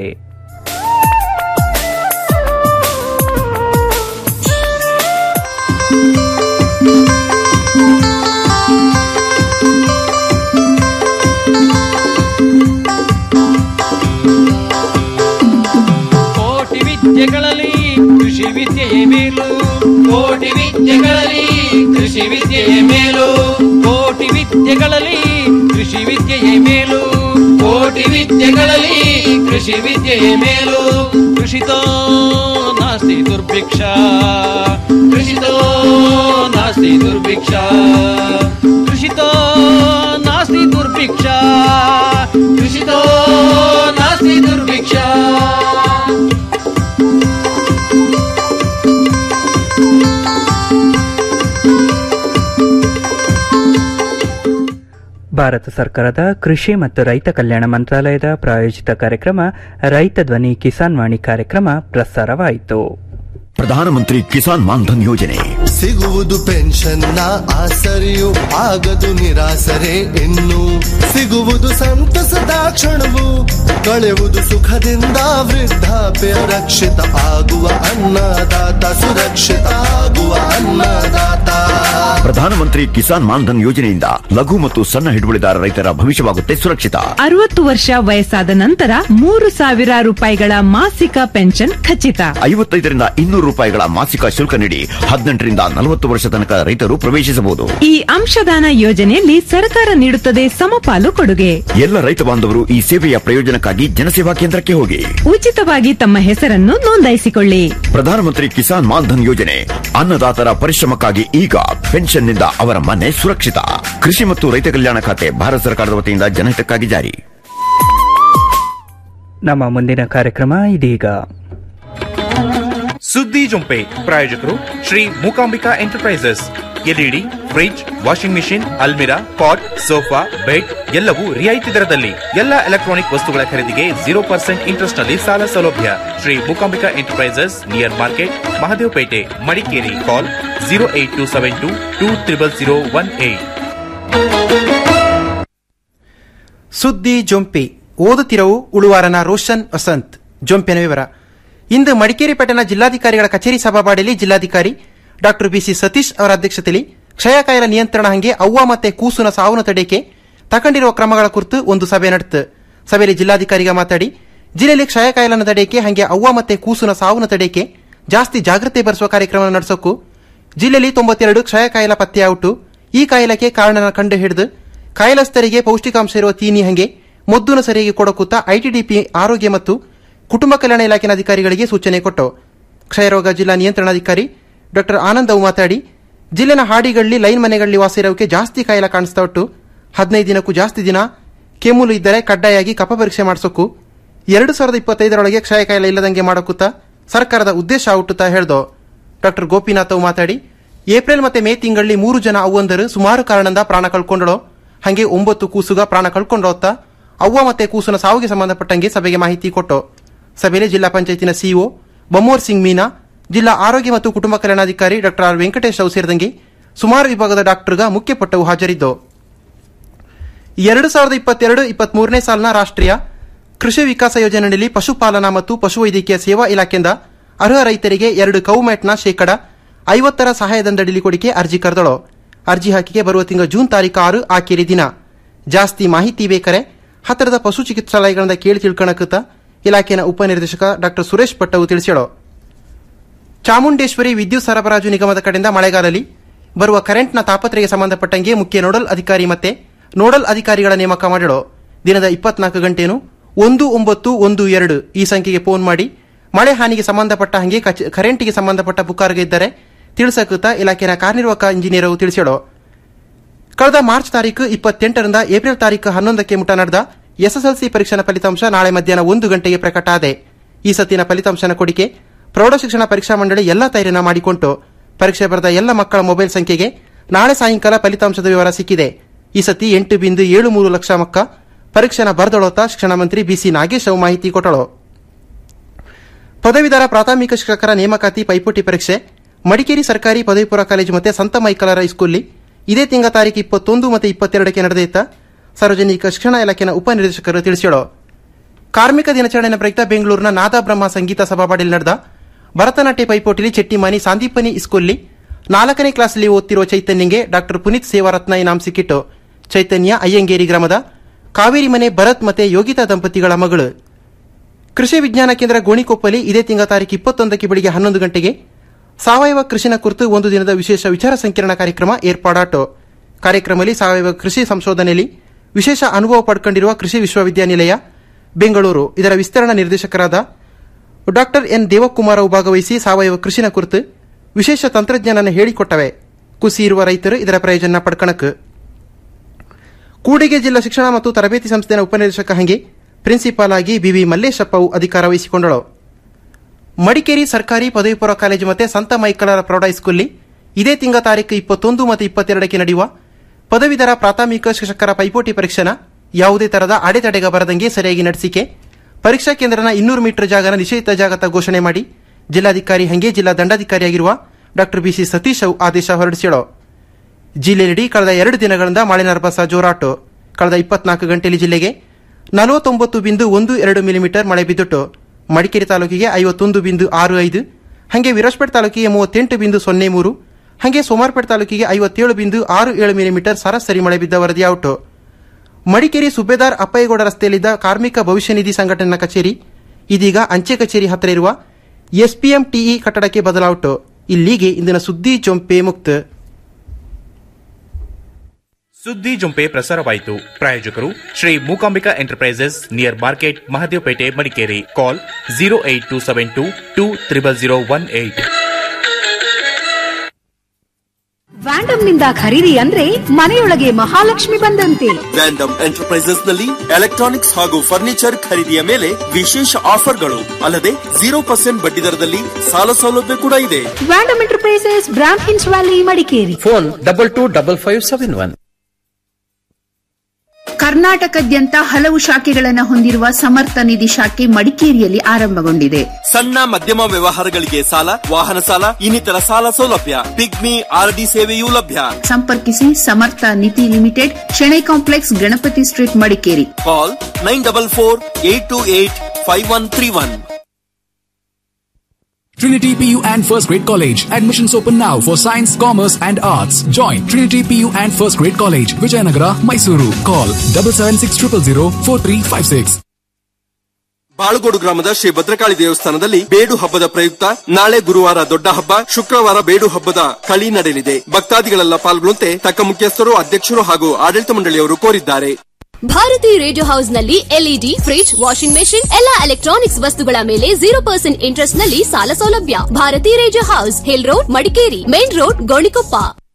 S8: ಕೋಟಿ ವಿದ್ಯೆಗಳಲ್ಲಿ ಕೃಷಿ ವಿದ್ಯೆಯೇ ಮೇಲು ಕೋಟಿ ವಿದ್ಯೆಗಳಲ್ಲಿ ಕೃಷಿ ವಿದ್ಯೆಯೇ ಮೇಲು ಕೋಟಿ ವಿದ್ಯೆಗಳಲ್ಲಿ ಕೃಷಿ ವಿದ್ಯೆಯೇ ಮೇಲು ಕೋಟಿ ವಿದ್ಯೆಗಳಲ್ಲಿ ಕೃಷಿ ವಿದ್ಯೆಯೇ ಮೇಲು ಕೃಷಿತೋ ನಾಸ್ತಿ ದುರ್ಭಿಕ್ಷ ಕೃಷಿತೋ ನಾಸ್ತಿ ದುರ್ಭಿಕ್ಷ ಕೃಷಿತೋ ನಾಸ್ತಿ ದುರ್ಭಿಕ್ಷ ಕೃಷಿತೋ ನಾಸ್ತಿ ದುರ್ಭಿಕ್ಷ
S1: ಭಾರತ ಸರ್ಕಾರದ ಕೃಷಿ ಮತ್ತು ರೈತ ಕಲ್ಯಾಣ ಮಂತ್ರಾಲಯದ ಪ್ರಾಯೋಜಿತ ಕಾರ್ಯಕ್ರಮ ರೈತ ಧ್ವನಿ ಕಿಸಾನ್ ವಾಣಿ ಕಾರ್ಯಕ್ರಮ ಪ್ರಸಾರವಾಯಿತು
S2: ಪ್ರಧಾನಮಂತ್ರಿ ಕಿಸಾನ್ ಮಾನ್ಧನ್ ಯೋಜನೆ
S3: ಸಿಗುವುದು ಪೆನ್ಷನ್ನ ಆಸರೆಯು ಆಗದು ನಿರಾಸರೆ ಇನ್ನು ಸಿಗುವುದು ಸಂತಸದ ಕ್ಷಣವು ಕಳೆಯುವುದು ಸುಖದಿಂದ ವೃದ್ಧಾಪ್ಯ ರಕ್ಷಿತ ಆಗುವ ಅನ್ನದಾತ ಸುರಕ್ಷಿತ ಆಗುವ ಅನ್ನದಾತ
S2: ಪ್ರಧಾನಮಂತ್ರಿ ಕಿಸಾನ್ ಮಾನ್ಧನ್ ಯೋಜನೆಯಿಂದ ಲಘು ಮತ್ತು ಸಣ್ಣ ಹಿಡುವಳಿದಾರ ರೈತರ ಭವಿಷ್ಯವಾಗುತ್ತೆ ಸುರಕ್ಷಿತ
S4: ಅರವತ್ತು ವರ್ಷ ವಯಸ್ಸಾದ ನಂತರ ಮೂರು ಸಾವಿರ ರೂಪಾಯಿಗಳ ಮಾಸಿಕ ಪೆನ್ಷನ್ ಖಚಿತ
S2: ಐವತ್ತೈದರಿಂದ ಇನ್ನೂರು ರೂಪಾಯಿಗಳ ಮಾಸಿಕ ಶುಲ್ಕ ನೀಡಿ ಹದಿನೆಂಟರಿಂದ ನಲವತ್ತು ವರ್ಷ ತನಕ ರೈತರು ಪ್ರವೇಶಿಸಬಹುದು
S4: ಈ ಅಂಶದಾನ ಯೋಜನೆಯಲ್ಲಿ ಸರ್ಕಾರ ನೀಡುತ್ತದೆ ಸಮಪಾಲು ಕೊಡುಗೆ
S2: ಎಲ್ಲ ರೈತ ಬಾಂಧವರು ಈ ಸೇವೆಯ ಪ್ರಯೋಜನಕ್ಕಾಗಿ ಜನಸೇವಾ ಕೇಂದ್ರಕ್ಕೆ ಹೋಗಿ
S4: ಉಚಿತವಾಗಿ ತಮ್ಮ ಹೆಸರನ್ನು ನೋಂದಾಯಿಸಿಕೊಳ್ಳಿ
S2: ಪ್ರಧಾನಮಂತ್ರಿ ಕಿಸಾನ್ ಮಾನ್ಧನ್ ಯೋಜನೆ ಅನ್ನದಾತರ ಪರಿಶ್ರಮಕ್ಕಾಗಿ ಈಗ ಪೆನ್ಷನ್ನಿಂದ ಅವರ ಮನೆ ಸುರಕ್ಷಿತ ಕೃಷಿ ಮತ್ತು ರೈತ ಕಲ್ಯಾಣ ಖಾತೆ ಭಾರತ ಸರ್ಕಾರದ ವತಿಯಿಂದ ಜನಹಿತಕ್ಕಾಗಿ ಜಾರಿ
S1: ನಮ್ಮ ಮುಂದಿನ ಕಾರ್ಯಕ್ರಮ ಇದೀಗ
S12: ಸುದ್ದಿ ಜೊಂಪೆ ಪ್ರಾಯೋಜಕರು Shri Mookambika enterprises LED fridge washing machine ಅಲ್ಮಿರಾ ಪಾಟ್ ಸೋಫಾ ಬೆಡ್ ಎಲ್ಲವೂ ರಿಯಾಯಿತಿ ದರದಲ್ಲಿ ಎಲ್ಲ ಎಲೆಕ್ಟ್ರಾನಿಕ್ ವಸ್ತುಗಳ ಖರೀದಿಗೆ ಜೀರೋ ಪರ್ಸೆಂಟ್ ಇಂಟ್ರೆಸ್ಟ್ ನಲ್ಲಿ ಸಾಲ ಸೌಲಭ್ಯ Shri Mookambika enterprises near market Mahadevapete Madikeri call zero eight two seven two two triple zero one eight
S13: ಸುದ್ದಿ ಜೊಂಪಿ ಓದುತ್ತಿರವು ಉಳುವಾರನ ರೋಷನ್ ವಸಂತ್ ಜೊಂಪಿನ ವಿವರ ಇಂದು ಮಡಿಕೇರಿ ಪಟ್ಟಣ ಜಿಲ್ಲಾಧಿಕಾರಿಗಳ ಕಚೇರಿ ಸಭಾವಾಡಿಯಲ್ಲಿ ಜಿಲ್ಲಾಧಿಕಾರಿ ಡಾಕ್ಟರ್ ಬಿಸಿ ಸತೀಶ್ ಅವರ ಅಧ್ಯಕ್ಷತೆಯಲ್ಲಿ ಕ್ಷಯಕಾಯಲ ನಿಯಂತ್ರಣ ಹಂಗೆ ಅವ್ವ ಮತ್ತೆ ಕೂಸುನ ಸಾವನ್ನ ತಡೆಯಕ್ಕೆ ತಗೊಂಡಿರುವ ಕ್ರಮಗಳ ಕುರಿತು ಒಂದು ಸಭೆ ನಡೆತು ಸಭೆಯಲ್ಲಿ ಜಿಲ್ಲಾಧಿಕಾರಿಗ ಮಾತಾಡಿ ಜಿಲ್ಲೆಯಲ್ಲಿ ಕ್ಷಯಕಾಯಲನ ತಡೆಯಕ್ಕೆ ಹಂಗೆ ಅವ್ವ ಮತ್ತೆ ಕೂಸುನ ಸಾವನ್ನ ತಡೆಯಕ್ಕೆ ಜಾಸ್ತಿ ಜಾಗೃತಿ ಬರೆಸುವ ಕಾರ್ಯಕ್ರಮ ನಡೆಸೋಕು ಜಿಲ್ಲೆಯಲ್ಲಿ ತೊಂಬತ್ತೆರಡು ಕ್ಷಯಕಾಯಲ ಪತ್ತೆಯಾವುಟು ಈ ಕಾಯಿಲೆಗೆ ಕಾರಣನ ಕಂಡು ಹಿಡಿದು ಕಾಯಿಲಸ್ಥರಿಗೆ ಪೌಷ್ಟಿಕಾಂಶ ಇರುವ ತೀನಿ ಹಂಗೆ ಮೊದ್ದನ್ನು ಸರಿಯಾಗಿ ಕೊಡಕುತ್ತ ಐಟಿಡಿಪಿ ಆರೋಗ್ಯ ಮತ್ತು ಕುಟುಂಬ ಕಲ್ಯಾಣ ಇಲಾಖೆಯ ಅಧಿಕಾರಿಗಳಿಗೆ ಸೂಚನೆ ಕೊಟ್ಟು ಕ್ಷಯರೋಗ ಜಿಲ್ಲಾ ನಿಯಂತ್ರಣಾಧಿಕಾರಿ ಡಾಕ್ಟರ್ ಆನಂದ್ ಅವು ಮಾತಾಡಿ ಜಿಲ್ಲೆನ ಹಾಡಿಗಳಲ್ಲಿ ಲೈನ್ ಮನೆಗಳಲ್ಲಿ ವಾಸಿರೋಕೆ ಜಾಸ್ತಿ ಕಾಯಿಲೆ ಕಾಣಿಸ್ತಾ ಉಂಟು ಹದಿನೈದು ದಿನಕ್ಕೂ ಜಾಸ್ತಿ ದಿನ ಕೆಮ್ಮುಲು ಇದ್ದರೆ ಕಡ್ಡಾಯಾಗಿ ಕಫ ಪರೀಕ್ಷೆ ಮಾಡಿಸೋಕು ಎರಡು ಸಾವಿರದ ಇಪ್ಪತ್ತೈದರೊಳಗೆ ಕ್ಷಯ ಕಾಯಿಲೆ ಇಲ್ಲದಂಗೆ ಮಾಡೋಕುತ್ತ ಸರ್ಕಾರದ ಉದ್ದೇಶ ಹುಟ್ಟುತ್ತಾ ಹೇಳ್ದೋ ಡಾಕ್ಟರ್ ಗೋಪಿನಾಥ್ ಅವು ಮಾತಾಡಿ ಏಪ್ರಿಲ್ ಮತ್ತೆ ಮೇ ತಿಂಗಳಲ್ಲಿ ಮೂರು ಜನ ಅವ್ವಂದರು ಸುಮಾರು ಕಾರಣದಿಂದ ಪ್ರಾಣ ಕಳ್ಕೊಂಡಳು ಹಾಗೆ ಒಂಬತ್ತು ಕೂಸುಗ ಪ್ರಾಣ ಕಳ್ಕೊಂಡೋತ್ತ ಅವ್ವ ಮತ್ತೆ ಕೂಸುನ ಸಾವಿಗೆ ಸಂಬಂಧಪಟ್ಟಂಗೆ ಸಭೆಗೆ ಮಾಹಿತಿ ಕೊಟ್ಟು ಸಭೆಯಲ್ಲಿ ಜಿಲ್ಲಾ ಪಂಚಾಯತಿನ ಸಿಇಒ ಬಮೋರ್ ಸಿಂಗ್ ಮೀನಾ ಜಿಲ್ಲಾ ಆರೋಗ್ಯ ಮತ್ತು ಕುಟುಂಬ ಕಲ್ಯಾಣಾಧಿಕಾರಿ ಡಾಕ್ಟರ್ ಆರ್ ವೆಂಕಟೇಶ್ ಅವು ಸೇರಿದಂಗೆ ಸುಮಾರು ವಿಭಾಗದ ಡಾಕ್ಟರ್ಗ ಮುಖ್ಯ ಪಟ್ಟವು ಹಾಜರಿದ್ದು ಎರಡು ಸಾವಿರದ ಇಪ್ಪತ್ತೆರಡು ಇಪ್ಪತ್ಮೂರನೇ ಸಾಲಿನ ರಾಷ್ಟ್ರೀಯ ಕೃಷಿ ವಿಕಾಸ ಯೋಜನೆಯಲ್ಲಿ ಪಶುಪಾಲನಾ ಮತ್ತು ಪಶುವೈದ್ಯಕೀಯ ಸೇವಾ ಇಲಾಖೆಯಿಂದ ಅರ್ಹ ರೈತರಿಗೆ ಎರಡು ಕೌಮ್ಯಾಟ್ನ ಶೇಕಡ ಐವತ್ತರ ಸಹಾಯಧನದಡಿಲಿ ಕೊಡಿಕೆ ಅರ್ಜಿ ಕರೆದಳು ಅರ್ಜಿ ಹಾಕಿಕೆ ಬರುವ ತಿಂಗಳ ಜೂನ್ ತಾರೀಕು ಆರು ಆಖೇರಿ ದಿನ ಜಾಸ್ತಿ ಮಾಹಿತಿ ಬೇಕಾರೆ ಹತ್ತಿರದ ಪಶು ಚಿಕಿತ್ಸಾಲಯಗಳಿಂದ ಕೇಳಿ ತಿಳ್ಕೊಳಕುತ್ತ ಇಲಾಖೆಯ ಉಪನಿರ್ದೇಶಕ ಡಾಕ್ಟರ್ ಸುರೇಶ್ ಭಟ್ಟವು ತಿಳಿಸ್ಯಾಳು ಚಾಮುಂಡೇಶ್ವರಿ ವಿದ್ಯುತ್ ಸರಬರಾಜು ನಿಗಮದ ಕಡೆಯಿಂದ ಮಳೆಗಾಲದಲ್ಲಿ ಬರುವ ಕರೆಂಟ್ನ ತಾಪತ್ರೆಗೆ ಸಂಬಂಧಪಟ್ಟಂಗೆ ಮುಖ್ಯ ನೋಡಲ್ ಅಧಿಕಾರಿ ಮತ್ತೆ ನೋಡಲ್ ಅಧಿಕಾರಿಗಳ ನೇಮಕ ಮಾಡಲು ದಿನದ ಇಪ್ಪತ್ನಾಲ್ಕು ಗಂಟೆನು ಒಂದು ಒಂಬತ್ತು ಒಂದು ಎರಡು ಈ ಸಂಖ್ಯೆಗೆ ಫೋನ್ ಮಾಡಿ ಮಳೆ ಹಾನಿಗೆ ಸಂಬಂಧಪಟ್ಟ ಹಾಗೆ ಕಚ- ಕರೆಂಟಿಗೆ ಸಂಬಂಧಪಟ್ಟ ಪುಕಾರ್ಗೆ ಇದ್ದರೆ ತಿಳಿಸಕುತ್ತ ಇಲಾಖೆಯ ಕಾರ್ಯನಿರ್ವಾಹಕ ಇಂಜಿನಿಯರ್ ತಿಳಿಸ್ಯಾಳು ಕಳೆದ ಮಾರ್ಚ್ ತಾರೀಕು ಇಪ್ಪತ್ತೆಂಟರಿಂದ ಏಪ್ರಿಲ್ ತಾರೀಕು ಹನ್ನೊಂದಕ್ಕೆ ಮುಟ ನಡೆದ ಎಸ್ಎಸ್ಎಲ್ಸಿ ಪರೀಕ್ಷೆನ ಫಲಿತಾಂಶ ನಾಳೆ ಮಧ್ಯಾಹ್ನ ಒಂದು ಗಂಟೆಗೆ ಪ್ರಕಟ ಆದೆ ಈ ಸತ್ತಿನ ಫಲಿತಾಂಶನ ಕೊಡಿಕೆ ಪ್ರೌಢಶಿಕ್ಷಣ ಪರೀಕ್ಷಾ ಮಂಡಳಿ ಎಲ್ಲ ತಯಾರಿನ ಮಾಡಿಕೊಂಡು ಪರೀಕ್ಷೆ ಬರೆದ ಎಲ್ಲ ಮಕ್ಕಳ ಮೊಬೈಲ್ ಸಂಖ್ಯೆಗೆ ನಾಳೆ ಸಾಯಂಕಾಲ ಫಲಿತಾಂಶದ ವಿವರ ಸಿಕ್ಕಿದೆ ಈ ಸತಿ ಎಂಟು ಬಿಂದು ಏಳು ಮೂರು ಲಕ್ಷ ಮಕ್ಕ ಪರೀಕ್ಷೆನ ಬರೆದೊಳತ ಶಿಕ್ಷಣ ಮಂತ್ರಿ ಬಿಸಿ ನಾಗೇಶ್ ಅವು ಮಾಹಿತಿ ಕೊಟ್ಟಳು ಪದವೀಧರ ಪ್ರಾಥಮಿಕ ಶಿಕ್ಷಕರ ನೇಮಕಾತಿ ಪೈಪೋಟಿ ಪರೀಕ್ಷೆ ಮಡಿಕೇರಿ ಸರ್ಕಾರಿ ಪದವಿ ಪೂರ್ವ ಕಾಲೇಜು ಮತ್ತೆ ಸಂತ ಮೈಕಲರ ಹೈಸ್ಕೂಲ್ಲಿ ಇದೇ ತಿಂಗಳ ತಾರೀಕು ಇಪ್ಪತ್ತೊಂದು ಮತ್ತು ಇಪ್ಪತ್ತೆರಡಕ್ಕೆ ನಡೆದಿತ್ತ ಸಾರ್ವಜನಿಕ ಶಿಕ್ಷಣ ಇಲಾಖೆಯ ಉಪನಿರ್ದೇಶಕರು ತಿಳಿಸಿದರು ಕಾರ್ಮಿಕ ದಿನಾಚರಣೆಯ ಪ್ರಯುಕ್ತ ಬೆಂಗಳೂರಿನ ನಾದಬ್ರಹ್ಮ ಸಂಗೀತ ಸಭಾವಾಡಿಯಲ್ಲಿ ನಡೆದ ಭರತನಾಟ್ಯ ಪೈಪೋಟಿಲಿ ಚೆಟ್ಟಿಮಾನಿ ಸಾಂದೀಪನಿ ಸ್ಕೂಲ್ಲಿ ನಾಲ್ಕನೇ ಕ್ಲಾಸ್ನಲ್ಲಿ ಓದ್ತಿರುವ ಚೈತನ್ಯಗೆ ಡಾಕ್ಟರ್ ಪುನೀತ್ ಸೇವಾರತ್ನ ಇನಾಮ್ ಸಿಕ್ಕಿಟ್ಟು ಚೈತನ್ಯ ಅಯ್ಯಂಗೇರಿ ಗ್ರಾಮದ ಕಾವೇರಿ ಮನೆ ಭರತ್ ಮತ್ತೆ ಯೋಗಿತಾ ದಂಪತಿಗಳ ಮಗಳು ಕೃಷಿ ವಿಜ್ಞಾನ ಕೇಂದ್ರ ಗೋಣಿಕೊಪ್ಪಲಿ ಇದೇ ತಿಂಗಳ ತಾರೀಕು ಇಪ್ಪತ್ತೊಂದಕ್ಕೆ ಬೆಳಿಗ್ಗೆ ಹನ್ನೊಂದು ಗಂಟೆಗೆ ಸಾವಯವ ಕೃಷಿನ ಕುರಿತು ಒಂದು ದಿನದ ವಿಶೇಷ ವಿಚಾರ ಸಂಕಿರಣ ಕಾರ್ಯಕ್ರಮ ಏರ್ಪಾಡಾಟು ಕಾರ್ಯಕ್ರಮದಲ್ಲಿ ಸಾವಯವ ಕೃಷಿ ಸಂಶೋಧನೆಯಲ್ಲಿ ವಿಶೇಷ ಅನುಭವ ಪಡ್ಕೊಂಡಿರುವ ಕೃಷಿ ವಿಶ್ವವಿದ್ಯಾನಿಲಯ ಬೆಂಗಳೂರು ಇದರ ವಿಸ್ತರಣಾ ನಿರ್ದೇಶಕರಾದ ಡಾಕ್ಟರ್ ಎನ್ ದೇವಕುಮಾರ್ ಅವು ಭಾಗವಹಿಸಿ ಸಾವಯವ ಕೃಷಿನ ಕುರಿತು ವಿಶೇಷ ತಂತ್ರಜ್ಞಾನ ಹೇಳಿಕೊಟ್ಟವೆ ಕುಸಿ ಇರುವ ರೈತರು ಇದರ ಪ್ರಯೋಜನ ಪಡ್ಕಣಕ್ ಕೂಡಿಗೆ ಜಿಲ್ಲಾ ಶಿಕ್ಷಣ ಮತ್ತು ತರಬೇತಿ ಸಂಸ್ಥೆಯ ಉಪನಿರ್ದೇಶಕ ಹಂಗೆ ಪ್ರಿನ್ಸಿಪಾಲ್ ಆಗಿ ಬಿವಿ ಮಲ್ಲೇಶಪ್ಪ ಅವು ಅಧಿಕಾರ ವಹಿಸಿಕೊಂಡಳು ಮಡಿಕೇರಿ ಸರ್ಕಾರಿ ಪದವಿ ಪೂರ್ವ ಕಾಲೇಜು ಮತ್ತೆ ಸಂತ ಮೈಕಲರ ಪ್ರೌಢ ಹೈಸ್ಕೂಲ್ಲಿ ಇದೇ ತಿಂಗಳ ತಾರೀಕು ಇಪ್ಪತ್ತೊಂದು ಮತ್ತು ಇಪ್ಪತ್ತೆರಡಕ್ಕೆ ನಡೆಯುವ ಪದವೀಧರ ಪ್ರಾಥಮಿಕ ಶಿಕ್ಷಕರ ಪೈಪೋಟಿ ಪರೀಕ್ಷೆನ ಯಾವುದೇ ತರಹದ ಅಡೆತಡೆಗ ಬರದಂಗೆ ಸರಿಯಾಗಿ ನಡೆಸಿಕೆ ಪರೀಕ್ಷಾ ಕೇಂದ್ರನ ಇನ್ನೂರು ಮೀಟರ್ ಜಾಗನ ನಿಷೇಧಿತ ಜಾಗತ ಘೋಷಣೆ ಮಾಡಿ ಜಿಲ್ಲಾಧಿಕಾರಿ ಹಂಗೆ ಜಿಲ್ಲಾ ದಂಡಾಧಿಕಾರಿಯಾಗಿರುವ ಡಾಕ್ಟರ್ ಬಿಸಿ ಸತೀಶ್ ಅವು ಆದೇಶ ಹೊರಡಿಸಿಳು ಜಿಲ್ಲೆಯಲ್ಲಿ ಕಳೆದ ಎರಡು ದಿನಗಳಿಂದ ಮಳೆನ ರಭಸ ಜೋರಾಟು ಕಳೆದ ಇಪ್ಪತ್ನಾಲ್ಕು ಗಂಟೆಯಲ್ಲಿ ಜಿಲ್ಲೆಗೆ ನಲವತ್ತೊಂಬತ್ತು ಬಿಂದು ಒಂದು ಎರಡು ಮಿಲಿಮೀಟರ್ ಮಳೆ ಬಿದ್ದುಟ್ಟು ಮಡಿಕೇರಿ ತಾಲೂಕಿಗೆ ಐವತ್ತೊಂದು ಬಿಂದು ಆರು ಐದು ಹಾಗೆ ವಿರಾಜಪೇಟೆ ತಾಲೂಕಿಗೆ ಮೂವತ್ತೆಂಟು ಬಿಂದು ಸೊನ್ನೆ ಮೂರು ಹಾಗೆ ಸೋಮಾರ್ಪೇಟೆ ತಾಲೂಕಿಗೆ ಐವತ್ತೇಳು ಬಿಂದು ಆರು ಏಳು ಮಿಲಿಮೀಟರ್ ಸರಾಸರಿ ಮಳೆ ಬಿದ್ದ ವರದಿಯಾಯಿತು ಮಡಿಕೇರಿ ಸುಬೇದಾರ್ ಅಪ್ಪಯ್ಯಗೌಡ ರಸ್ತೆಯಲ್ಲಿದ್ದ ಕಾರ್ಮಿಕ ಭವಿಷ್ಯ ನಿಧಿ ಸಂಘಟನೆಯ ಕಚೇರಿ ಇದೀಗ ಅಂಚೆ ಕಚೇರಿ ಹತ್ತಿರ ಇರುವ ಎಸ್ಪಿಎಂ ಟಿಇ ಕಟ್ಟಡಕ್ಕೆ ಬದಲಾಯಿತು ಇಲ್ಲಿಗೆ ಇಂದಿನ ಸುದ್ದಿ ಜೊಂಪೆ ಮುಕ್ತ
S12: ಸುದ್ದಿ ಜುಂಪೆ ಪ್ರಸಾರವಾಯಿತು ಪ್ರಾಯೋಜಕರು Shri Mookambika enterprises near market Mahadevapete Madikeri call zero eight two seven two two triple zero one eight
S14: Vandam ನಿಂದ ಖರೀದಿ ಅಂದ್ರೆ ಮನೆಯೊಳಗೆ ಮಹಾಲಕ್ಷ್ಮಿ ಬಂದಂತೆ
S15: ವ್ಯಾಂಡಮ್ ಎಂಟರ್ಪ್ರೈಸಸ್ ನಲ್ಲಿ ಎಲೆಕ್ಟ್ರಾನಿಕ್ಸ್ ಹಾಗೂ ಫರ್ನಿಚರ್ ಖರೀದಿಯ ಮೇಲೆ ವಿಶೇಷ ಆಫರ್ಗಳು ಅಲ್ಲದೆ ಜೀರೋ ಪರ್ಸೆಂಟ್ ಬಡ್ಡಿ ದರದಲ್ಲಿ ಸಾಲ ಸೌಲಭ್ಯ ಕೂಡ ಇದೆ
S14: ವ್ಯಾಂಡಮ್ ಎಂಟರ್ಪ್ರೈಸಸ್ ಬ್ರಾಂಡ್ ಹಿನ್ಸ್ valley Madikeri
S16: phone double two double five seven one
S17: ಕರ್ನಾಟಕದ್ಯಂತ ಹಲವು ಶಾಖೆಗಳನ್ನು ಹೊಂದಿರುವ ಸಮರ್ಥ ನಿಧಿ ಶಾಖೆ ಮಡಿಕೇರಿಯಲ್ಲಿ ಆರಂಭಗೊಂಡಿದೆ
S15: ಸಣ್ಣ ಮಧ್ಯಮ ವ್ಯವಹಾರಗಳಿಗೆ ಸಾಲ ವಾಹನ ಸಾಲ ಇನ್ನಿತರ ಸಾಲ ಸೌಲಭ್ಯ ಪಿಗ್ಮಿ ಆರ್ಡಿ ಸೇವೆಯೂ ಲಭ್ಯ
S17: ಸಂಪರ್ಕಿಸಿ Samartha Nidhi limited Shenoy complex Ganapati street Madikeri
S15: call nine double four eight two eight five one three one
S18: Trinity PU and First Grade College. Admissions open now for Science, Commerce and Arts. Join Trinity PU and First Grade College, Vijayanagara, Mysuru. Call double seven six triple zero four three five six.
S15: Balugodu ಗ್ರಾಮದ ಶ್ರೀ ಭದ್ರಕಾಳಿ ದೇವಸ್ಥಾನದಲ್ಲಿ ಬೇಡು ಹಬ್ಬದ ಪ್ರಯುಕ್ತ ನಾಳೆ ಗುರುವಾರ ದೊಡ್ಡ ಹಬ್ಬ ಶುಕ್ರವಾರ ಬೇಡು ಹಬ್ಬದ ಕಳಿ ನಡೆಯಲಿದೆ ಭಕ್ತಾದಿಗಳೆಲ್ಲ ಪಾಲ್ಗೊಳ್ಳುವಂತೆ ತಕ್ಕ ಮುಖ್ಯಸ್ಥರು ಅಧ್ಯಕ್ಷರು ಹಾಗೂ ಆಡಳಿತ ಮಂಡಳಿಯವರು ಕೋರಿದ್ದಾರೆ
S19: ಭಾರತಿ ರೇಡಿಯೋ ಹೌಸ್ ನಲ್ಲಿ ಎಲ್ಇಡಿ ಫ್ರಿಡ್ಜ್ ವಾಷಿಂಗ್ ಮೆಷಿನ್ ಎಲ್ಲಾ ಎಲೆಕ್ಟ್ರಾನಿಕ್ಸ್ ವಸ್ತುಗಳ ಮೇಲೆ ಜೀರೋ ಪರ್ಸೆಂಟ್ ಇಂಟ್ರೆಸ್ಟ್ ನಲ್ಲಿ ಸಾಲ ಸೌಲಭ್ಯ Bharati radio house hill road Madikeri main road Gonikoppa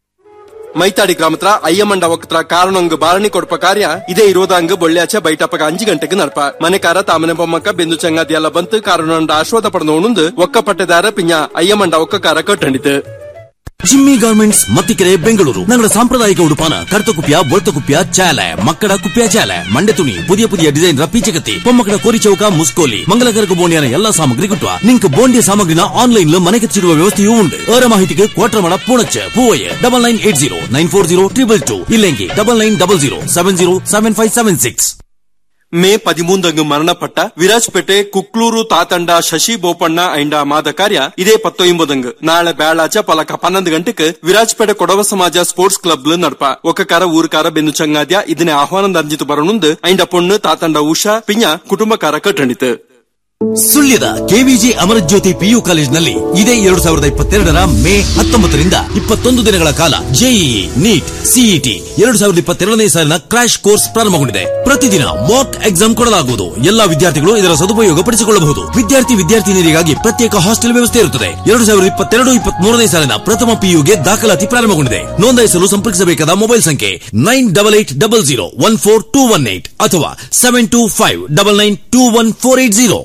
S15: Maithadi ಗ್ರಾಮತ್ರ ಅಯ್ಯಮಂಡ ಒಕ್ಕತ್ರ ಕಾರಣಂಗ್ ಬಾರಣಿ ಕೊಡ್ಪ ಕಾರ್ಯ ಇದೇ ಇರೋದಂಗ್ ಬೊಳ್ಳ್ಯಾಚೆ ಬೈಟಪ್ಪಗ ಅಂಜಿ ಗಂಟೆಗೆ ನಡ್ಪ ಮನೆಕಾರ ತಾಮನೆ ಬೊಮ್ಮಕ್ಕ ಬೆಂದು ಚಂಗಾದಿ ಎಲ್ಲ ಬಂತು ಕಾರಣಂಡ ಆಶ್ವಾದ ಪಡೆದವನುಂದು ಒಕ್ಕ ಪಟ್ಟೆದಾರ ಪಿಂಜ ಅಯ್ಯಮಂಡ ಒಕ್ಕಕಾರ ಕಟ್ಟಂಡಿತು
S20: ಜಿಮ್ಮಿ ಗಾರ್ಮೆಂಟ್ಸ್ ಮತ್ತಿಕೆರೆ ಬೆಂಗಳೂರು ഞങ്ങളുടെ സാമ്പ്രദായിക ഉടുപ്പാണ് കറുത്തക്കുപ്യ വെളുത്തക്കുപ്യ ചാല മക്കട കുപ്യ ചാല മണ്ട തുണി പുതിയ പുതിയ ಡಿಸೈನ್ ಪೀಚಕತ್ತಿ ಪೊಮ್ಮಕಡ ಕೋರಿ ಚೌಕ ಮುಸ್ಕೋಲಿ ಮಂಗಲಕರಕ ಬೋಂಡಿಯನ ಎಲ್ಲಾ ಸಾಮಗ್ರಿ ಕಿಟ್ಟುವ ನಿಂಕ್ ಬೋಂಡಿಯ ಸಾಮಗ್ರಿನ ಆನ್ಲೈನ್ ಮನೆಗೆಚ್ಚಿಡುವ ವ್ಯವಸ್ಥೆಯೂ ಉಂಟು ಅವರ ಮಾಹಿತಿಗೆ ಕೋಟ್ರಮಣ Poonacha Poovaiah double nine eight zero nine four zero triple two ಇಲ್ಲೆಂಗಿ double nine double zero seven zero seven five seven six
S15: May ಪದಿಮೂಂದಂಗ್ ಮರಣಪಟ್ಟ ವಿರಾಜ್ಪೇಟೆ ಕುಕ್ಲೂರು ತಾತಂಡ ಶಶಿ ಬೋಪಣ್ಣ ಐಂಡ ಮಾದ ಕಾರ್ಯ ಇದೇ ಪತ್ತೊಂಬದಂಗ್ ನಾಳೆ ಬೇಳಾಚ ಪಲಕ ಪನ್ನೊಂದು ಗಂಟೆಗೆ ವಿರಾಜ್ಪೇಟೆ ಕೊಡವ ಸಮಾಜ ಸ್ಪೋರ್ಟ್ಸ್ ಕ್ಲಬ್ ನಡ್ಪ ಒಕ್ಕಕಾರ ಊರ್ಕಾರ ಬೆನ್ನು ಚಂಗಾದ್ಯ ಇದನ್ನೇ ಆಹ್ವಾನದ ಅಂಜಿತು ಬರೋಣುಂದು ಐಂಡ ಪೊಣ್ಣು ತಾತಂಡ ಉಷಾ ಪಿಂಜ ಕುಟುಂಬಕಾರ ಕಟ್ಟಣಿತು
S20: ಸುಳ್ಯದ ಕೆವಿಜಿ ಅಮರಜ್ಯೋತಿ ಪಿಯು ಕಾಲೇಜಿನಲ್ಲಿ ಇದೇ ಎರಡು ಸಾವಿರದ ಇಪ್ಪತ್ತೆರಡರ ಮೇ ಹತ್ತೊಂಬತ್ತರಿಂದ ಇಪ್ಪತ್ತೊಂದು ದಿನಗಳ ಕಾಲ ಜೆಇಇ ನೀಟ್ ಸಿಇಟಿ ಎರಡು ಸಾವಿರದ ಇಪ್ಪತ್ತೆರಡನೇ ಸಾಲಿನ ಕ್ರಾಶ್ ಕೋರ್ಸ್ ಪ್ರಾರಂಭಗೊಂಡಿದೆ ಪ್ರತಿದಿನ ಮಾಕ್ ಎಕ್ಸಾಮ್ ಕೊಡಲಾಗುವುದು ಎಲ್ಲಾ ವಿದ್ಯಾರ್ಥಿಗಳು ಇದರ ಸದುಪಯೋಗ ಪಡಿಸಿಕೊಳ್ಳಬಹುದು ವಿದ್ಯಾರ್ಥಿ ವಿದ್ಯಾರ್ಥಿನಿಯರಿಗಾಗಿ ಪ್ರತ್ಯೇಕ ಹಾಸ್ಟೆಲ್ ವ್ಯವಸ್ಥೆ ಇರುತ್ತದೆ ಎರಡು ಸಾವಿರದ ಇಪ್ಪತ್ತೆರಡು ಇಪ್ಪತ್ಮೂರನೇ ಸಾಲಿನ ಪ್ರಥಮ ಪಿಯುಗೆ ದಾಖಲಾತಿ ಪ್ರಾರಂಭಗೊಂಡಿದೆ ನೋಂದಾಯಿಸಲು ಸಂಪರ್ಕಿಸಬೇಕಾದ ಮೊಬೈಲ್ ಸಂಖ್ಯೆ nine double eight double zero one four two one eight ಅಥವಾ seven two five double nine two one four eight zero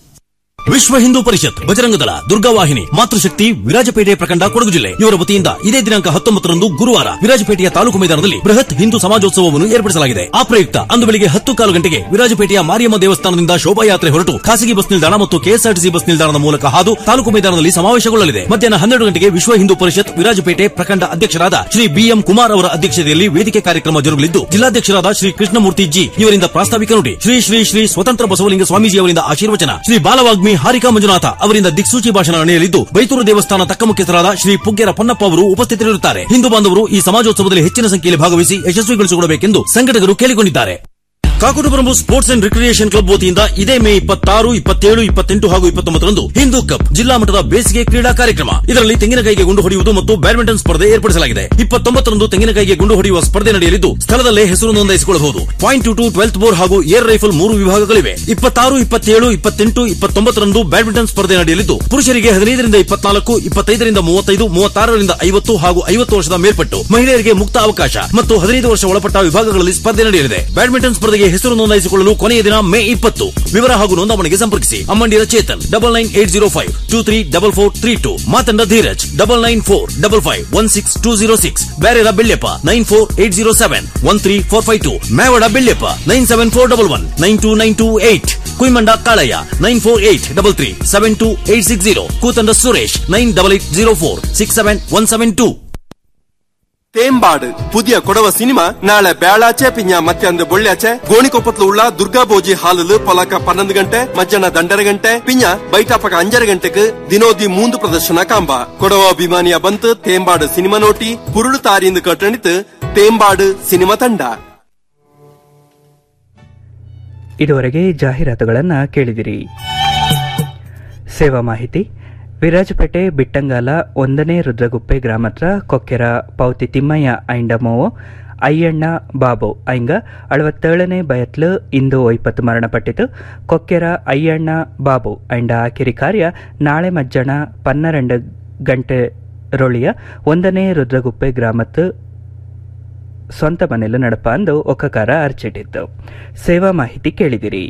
S20: Vishwa Hindu ಪರಿಷತ್ ಬಜರಂಗದಳ ದುರ್ಗಾವಾಹಿನಿ ಮಾತೃಶಕ್ತಿ ವಿರಾಜಪೇಟೆ ಪ್ರಖಂಡ ಕೊಡಗು ಜಿಲ್ಲೆ ಇವರ ವತಿಯಿಂದ ಇದೇ ದಿನಾಂಕ ಹತ್ತೊಂಬತ್ತರಂದು ಗುರುವಾರ ವಿರಾಜಪೇಟೆಯ ತಾಲೂಕು ಮೈದಾನದಲ್ಲಿ ಬೃಹತ್ ಹಿಂದೂ ಸಮಾಜೋತ್ಸವವನ್ನು ಏರ್ಪಡಿಸಲಾಗಿದೆ ಆ ಪ್ರಯುಕ್ತ ಅಂದು ಬೆಳಿಗ್ಗೆ ಹತ್ತು ಕಾಲು ಗಂಟೆಗೆ ವಿರಾಜಪೇಟೆಯ ಮಾರಿಯಮ್ಮ ದೇವಸ್ಥಾನದಿಂದ ಶೋಭಾಯಾತ್ರೆ ಹೊರಟು ಖಾಸಗಿ ಬಸ್ ನಿಲ್ದಾಣ ಮತ್ತು ಕೆಎಸ್ಆರ್ಟಿಸಿ ಬಸ್ ನಿಲ್ದಾಣದ ಮೂಲಕ ಹಾದು ತಾಲೂಕು ಮೈದಾನದಲ್ಲಿ ಸಮಾವೇಶಗೊಳ್ಳಲಿದೆ ಮಧ್ಯಾಹ್ನ ಹನ್ನೆರಡು ಗಂಟೆಗೆ ವಿಶ್ವ ಹಿಂದೂ ಪರಿಷತ್ ವಿರಾಜಪೇಟೆ ಪ್ರಖಂಡ ಅಧ್ಯಕ್ಷರಾದ ಶ್ರೀ ಬಿಎಂ ಕುಮಾರ್ ಅವರ ಅಧ್ಯಕ್ಷತೆಯಲ್ಲಿ ವೇದಿಕೆ ಕಾರ್ಯಕ್ರಮ ಜರುಗಲಿದ್ದು ಜಿಲ್ಲಾಧ್ಯಕ್ಷರಾದ ಶ್ರೀ ಕೃಷ್ಣಮೂರ್ತಿ ಜಿ ಇವರಿಂದ ಪ್ರಾಸ್ತಾವಿಕ ನುಡಿ ಶ್ರೀ ಶ್ರೀ ಶ್ರೀ ಸ್ವತಂತ್ರ ಬಸವಲಿಂಗ ಸ್ವಾಮೀಜಿ ಅವರಿಂದ ಆಶೀರ್ವಚನ ಶ್ರೀ ಬಾಲವಾಗ್ಮಿ ಹಾರಿಕಾ ಮಂಜುನಾಥ ಅವರಿಂದ ದಿಕ್ಸೂಚಿ ಭಾಷಣ ನಡೆಯಲಿದ್ದು ಬೈತೂರು ದೇವಸ್ಥಾನ ತಕ್ಕ ಮುಖ್ಯಸ್ಥರಾದ ಶ್ರೀ ಪುಗ್ಗೆರ ಪೊನ್ನಪ್ಪ ಅವರು ಉಪಸ್ಥಿತರಿರುತ್ತಾರೆ ಹಿಂದೂ ಬಾಂಧವರು ಈ ಸಮಾಜೋತ್ಸವದಲ್ಲಿ ಹೆಚ್ಚಿನ ಸಂಖ್ಯೆಯಲ್ಲಿ ಭಾಗವಹಿಸಿ ಯಶಸ್ವಿಗೊಳಿಸಿಕೊಡಬೇಕೆಂದು ಸಂಘಟಕರು ಕೇಳಿಕೊಂಡಿದ್ದಾರೆ ಕಾಕುಟುಬರಂಬು ಸ್ಪೋರ್ಟ್ಸ್ ಅಂಡ್ ರಿಕ್ರಿಯೇಷನ್ ಕ್ಲಬ್ ವತಿಯಿಂದ ಇದೇ ಮೇ ಇಪ್ಪತ್ತಾರು ಇಪ್ಪತ್ತೇಳು ಇಪ್ಪತ್ತೆಂಟು ಹಾಗೂ ಇಪ್ಪತ್ತೊಂಬತ್ತರಂದು ಹಿಂದೂ ಕಪ್ ಜಿಲ್ಲಾ ಮಟ್ಟದ ಬೇಸಿಗೆ ಕ್ರೀಡಾ ಕಾರ್ಯಕ್ರಮ ಇದರಲ್ಲಿ ತೆಂಗಿನಕಾಯಿಗೆ ಗುಂಡು ಹೊಡೆಯುವುದು ಮತ್ತು ಬ್ಯಾಡ್ಮಿಂಟನ್ ಸ್ಪರ್ಧೆ ಏರ್ಪಡಿಸಲಾಗಿದೆ ಇಪ್ಪತ್ತೊಂಬತ್ತರಂದು ತೆಂಗಿನಕಾಯಿಗೆ ಗುಂಡು ಹೊಡೆಯುವ ಸ್ಪರ್ಧೆ ನಡೆಯಲಿದ್ದು ಸ್ಥಳದಲ್ಲೇ ಹೆಸರು ನೋಂದಾಯಿಸಿಕೊಳ್ಳಬಹುದು point two two twelfth bore ಹಾಗೂ ಏರ್ ರೈಫಲ್ ಮೂರು ವಿಭಾಗಗಳಿವೆ ಇಪ್ಪತ್ತಾರು ಇಪ್ಪತ್ತೇಳು ಇಪ್ಪತ್ತೆಂಟು ಇಪ್ಪತ್ತೊಂಬತ್ತರಂದು ಬ್ಯಾಡ್ಮಿಂಟನ್ ಸ್ಪರ್ಧೆ ನಡೆಯಲಿದ್ದು ಪುರುಷರಿಗೆ ಹದಿನೈದರಿಂದ ಇಪ್ಪತ್ನಾಲ್ಕು ಇಪ್ಪತ್ತೈದರಿಂದ ಮೂವತ್ತೈದು ಮೂವತ್ತಾರರಿಂದ ಐವತ್ತು ಹಾಗೂ ಐವತ್ತು ವರ್ಷದ ಮೇಲ್ಪಟ್ಟು ಮಹಿಳೆಯರಿಗೆ ಮುಕ್ತ ಅವಕಾಶ ಮತ್ತು ಹದಿನೈದು ವರ್ಷ ಒಳಪಟ್ಟ ವಿಭಾಗಗಳಲ್ಲಿ ಸ್ಪರ್ಧೆ ನಡೆಯಲಿದೆ ಬ್ಯಾಡ್ಮಿಂಟನ್ ಸ್ಪರ್ಧೆಗೆ ಹೆಸರು ನೋಂದಾಯಿಸಿಕೊಳ್ಳಲು ಕೊನೆಯ ದಿನ ಮೇ ಇಪ್ಪತ್ತು ವಿವರ ಹಾಗೂ ನೋಂದಾವಣೆಗೆ ಸಂಪರ್ಕಿಸಿ Ammandira Chethan double nine eight zero five two three double four three two Mathanda Dheeraj double nine four double five one six two zero six ಬ್ಯಾರೆರ Belliappa nine four eight zero seven one three four five two Mevada Belliappa nine seven four double one nine two nine two eight Kuymanda Kalaiah nine four eight double three seven two eight six zero Koothanda Suresh nine double eight zero four six seven one seven two
S15: ತೇಂಬಾಡು പുതിയ കൊടവ cinema നാളെ ബേളാച്ചെ പിഞ്ഞ മറ്റಂದು ಬೊಳ್ಳ್ಯಾಚೆ ಗೋಣಿಕೊಪ್ಪತ್ಲು ಉಳ್ಳ ದುರ್ಗಾಬೋಜಿ ಹಾಲಲು ಪಲಕ ಪನ್ನೊಂದು ಗಂಟೆ ಮಧ್ಯಾಹ್ನ ದಂಡರ ಗಂಟೆ ಪಿಂಜ ಬೈಟಾಪಕ ಅಂಜರ ಗಂಟೆಗೆ ದಿನೋದಿ ಮೂಂದು ಪ್ರದರ್ಶನ ಕಾಂಬ ಕೊಡವ ಅಭಿಮಾನಿಯ ಬಂತು ತೇಂಬಾಡು ಸಿನಿಮಾ ನೋಟಿ ಪುರುಳು ತಾರಿಯಿಂದ ಕಟ್ಟಣಿತು ತೇಂಬಾಡು ಸಿನಿಮಾ ತಂಡ
S1: ಇದುವರೆಗೆ ಜಾಹೀರಾತುಗಳನ್ನು ಕೇಳಿದಿರಿ ಸೇವಾ ಮಾಹಿತಿ ವಿರಾಜಪೇಟೆ ಬಿಟ್ಟಂಗಾಲ ಒಂದನೇ ರುದ್ರಗುಪ್ಪೆ ಗ್ರಾಮತ್ರ ಕೊಕ್ಕೆರ ಪೌತಿ ತಿಮ್ಮಯ್ಯ ಐಂಡಮೋವು ಅಯ್ಯಣ್ಣ ಬಾಬು ಐಂಗ ಅಳವತ್ತೇಳನೇ ಬಯತ್ಲು ಇಂದು ಒಯ್ಪತ್ತು ಮರಣಪಟ್ಟಿತು ಕೊಕ್ಕೆರ ಅಯ್ಯಣ್ಣ ಬಾಬು ಐಂಡ ಕಿರಿ ಕಾರ್ಯ ನಾಳೆ ಮಜ್ಜನ ಪನ್ನೆರಡು ಗಂಟೆ ರೊಳಿಯ ಒಂದನೇ ರುದ್ರಗುಪ್ಪೆ ಗ್ರಾಮತ್ತು ಸ್ವಂತ ಮನೆಯಲ್ಲಿ ನಡಪ ಅಂದು ಒಕ್ಕಕಾರ ಅರ್ಚಿಟ್ಟಿತ್ತು ಸೇವಾ ಮಾಹಿತಿ ಕೇಳಿದಿರಿ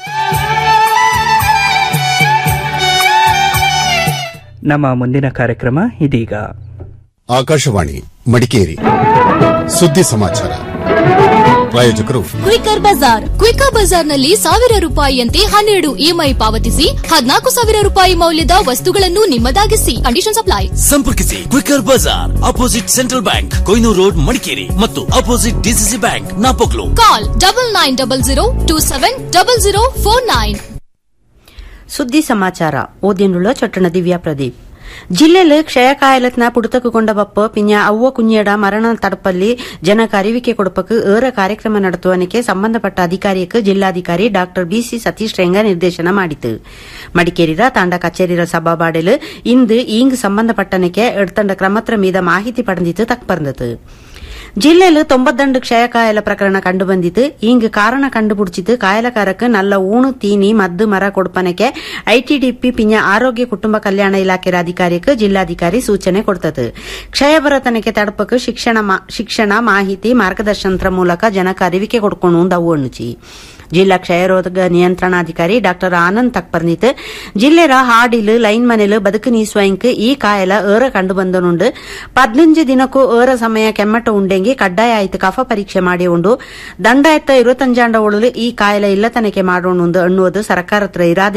S1: ನಮ್ಮ ಮುಂದಿನ ಕಾರ್ಯಕ್ರಮ ಇದೀಗ
S21: ಆಕಾಶವಾಣಿ ಮಡಿಕೇರಿ ಸುದ್ದಿ ಸಮಾಚಾರ ಪ್ರಾಯೋಜಕರು
S19: ಕ್ವಿಕರ್ ಬಜಾರ್ ಕ್ವಿಕರ್ ಬಜಾರ್ನಲ್ಲಿ ಸಾವಿರ ರೂಪಾಯಿಯಂತೆ ಹನ್ನೆರಡು ಇಎಂಐ ಪಾವತಿಸಿ ಹದಿನಾಲ್ಕು ಸಾವಿರ ರೂಪಾಯಿ ಮೌಲ್ಯದ ವಸ್ತುಗಳನ್ನು ನಿಮ್ಮದಾಗಿಸಿ ಕಂಡೀಷನ್ ಅಪ್ಲೈ
S20: ಸಂಪರ್ಕಿಸಿ quicker Bazaar opposite central bank Koynuru road Madikeri ಮತ್ತು opposite DCC bank Napoklu
S19: call double nine double zero two seven double zero four nine
S22: ಸುದ್ದಿ ಸಮಾಚಾರ ಓದಿನುಳ್ಳ ಚೊಟ್ಟಣ ದಿವ್ಯಾ ಪ್ರದೀಪ್ ಜಿಲ್ಲೆಯಲ್ಲಿ ಕ್ಷಯಕಾಯಲತ್ನ ಪುಡುತಕು ಕೊಂಡ ಬಪ್ಪ ಪಿಂಜ ಅವ್ವ ಕುഞ്ഞೇಡ ಮರಣ ತಡಪಲ್ಲಿ ಜನಕ್ಕೆ ಅರಿವಿಕೆ ಕೊಡಪಕ್ಕೆ ಏರ ಕಾರ್ಯಕ್ರಮ ನಡೆಸುವನಿಗೆ ಸಂಬಂಧಪಟ್ಟ ಅಧಿಕಾರಿಯಕ್ಕೆ ಜಿಲ್ಲಾಧಿಕಾರಿ ಡಾಕ್ಟರ್ ಬಿಸಿ ಸತೀಶ್ ರೇಂಗ ನಿರ್ದೇಶನ ಮಾಡಿತು ಮಡಿಕೇರಿರ ತಾಂಡ ಕಚೇರಿರ ಸಭಾಬಾಡೆಲು ಇಂದು ಈಂಗ್ ಸಂಬಂಧಪಟ್ಟನಕ್ಕೆ ಎಡ್ತಂಡ ಕ್ರಮತ್ರ ಮೀದ ಮಾಹಿತಿ ಪಡೆದಿತ್ತು ತಕ್ ಬಂದತು ಜಿಲ್ಲೆಯಲ್ಲಿ ತೊಂಬತ್ತಂಡು ಕ್ಷಯಕಾಯಲ ಪ್ರಕರಣ ಕಂಡುಬಂದಿತು ಇಂಗ್ ಕಾರಣ ಕಂಡುಪಿಡಿಚಿತು ಕಾಯಲಕಾರಕ್ಕೆ ನಲ್ಲ ಊಣು ತೀನಿ ಮದ್ದು ಮರ ಕೊಡ್ಪನಕ್ಕೆ ಐಟಿಡಿಪಿ ಪಿಂಜ ಆರೋಗ್ಯ ಕುಟುಂಬ ಕಲ್ಯಾಣ ಇಲಾಖೆ ಅಧಿಕಾರಿക്ക് ಜಿಲ್ಲಾಧಿಕಾರಿ ಸೂಚನೆ ಕೊಡ್ತது ಕ್ಷಯಭರತನಕ್ಕೆ ತಡಪಕ್ಕೆ ಶಿಕ್ಷಣ ಮಾ- ಶಿಕ್ಷಣ ಮಾಹಿತಿ ಮಾರ್ಗದರ್ಶನದ ಮೂಲಕ ಜನಕ್ಕೆ ಅರಿವಿಕೆ ಕೊಡ್ಕೊಂಡು ಅವು ಅಣ್ಣುಚಿ ಜಿಲ್ಲಾ ಕ್ಷಯರೋಗ ನಿಯಂತ್ರಣಾಧಿಕಾರಿ ಡಾಕ್ಟರ್ ಆನಂದ್ ತಕ್ಪರ್ನಿತ್ ಜಿಲ್ಲೆರ ಹಾಡಿಲು ಲೈನ್ ಮನೆಲು ಬದುಕು ನೀಸುವಂಕ್ ಈ ಕಾಯಲ ಏರ ಕಂಡು ಬಂದನುಂಡು ಪದ್ನಂಜು ದಿನಕ್ಕೂ ಏರ ಸಮಯ ಕೆಮ್ಮಟ ಉಂಡೆಂಗಿ ಕಡ್ಡಾಯ ಆಯ್ತು ಕಫ ಪರೀಕ್ಷೆ ಮಾಡಿ ಉಂಡು ದಂಡ ಎತ್ತ ಇರುವತ್ತಂಜಾಂಡ ಒಳಲು ಈ ಕಾಯಲ ಇಲ್ಲ ತನಕೆ ಮಾಡೋಣ ಅನ್ನುವುದು ಸರ್ಕಾರತ್ರ ಇರಾದೆ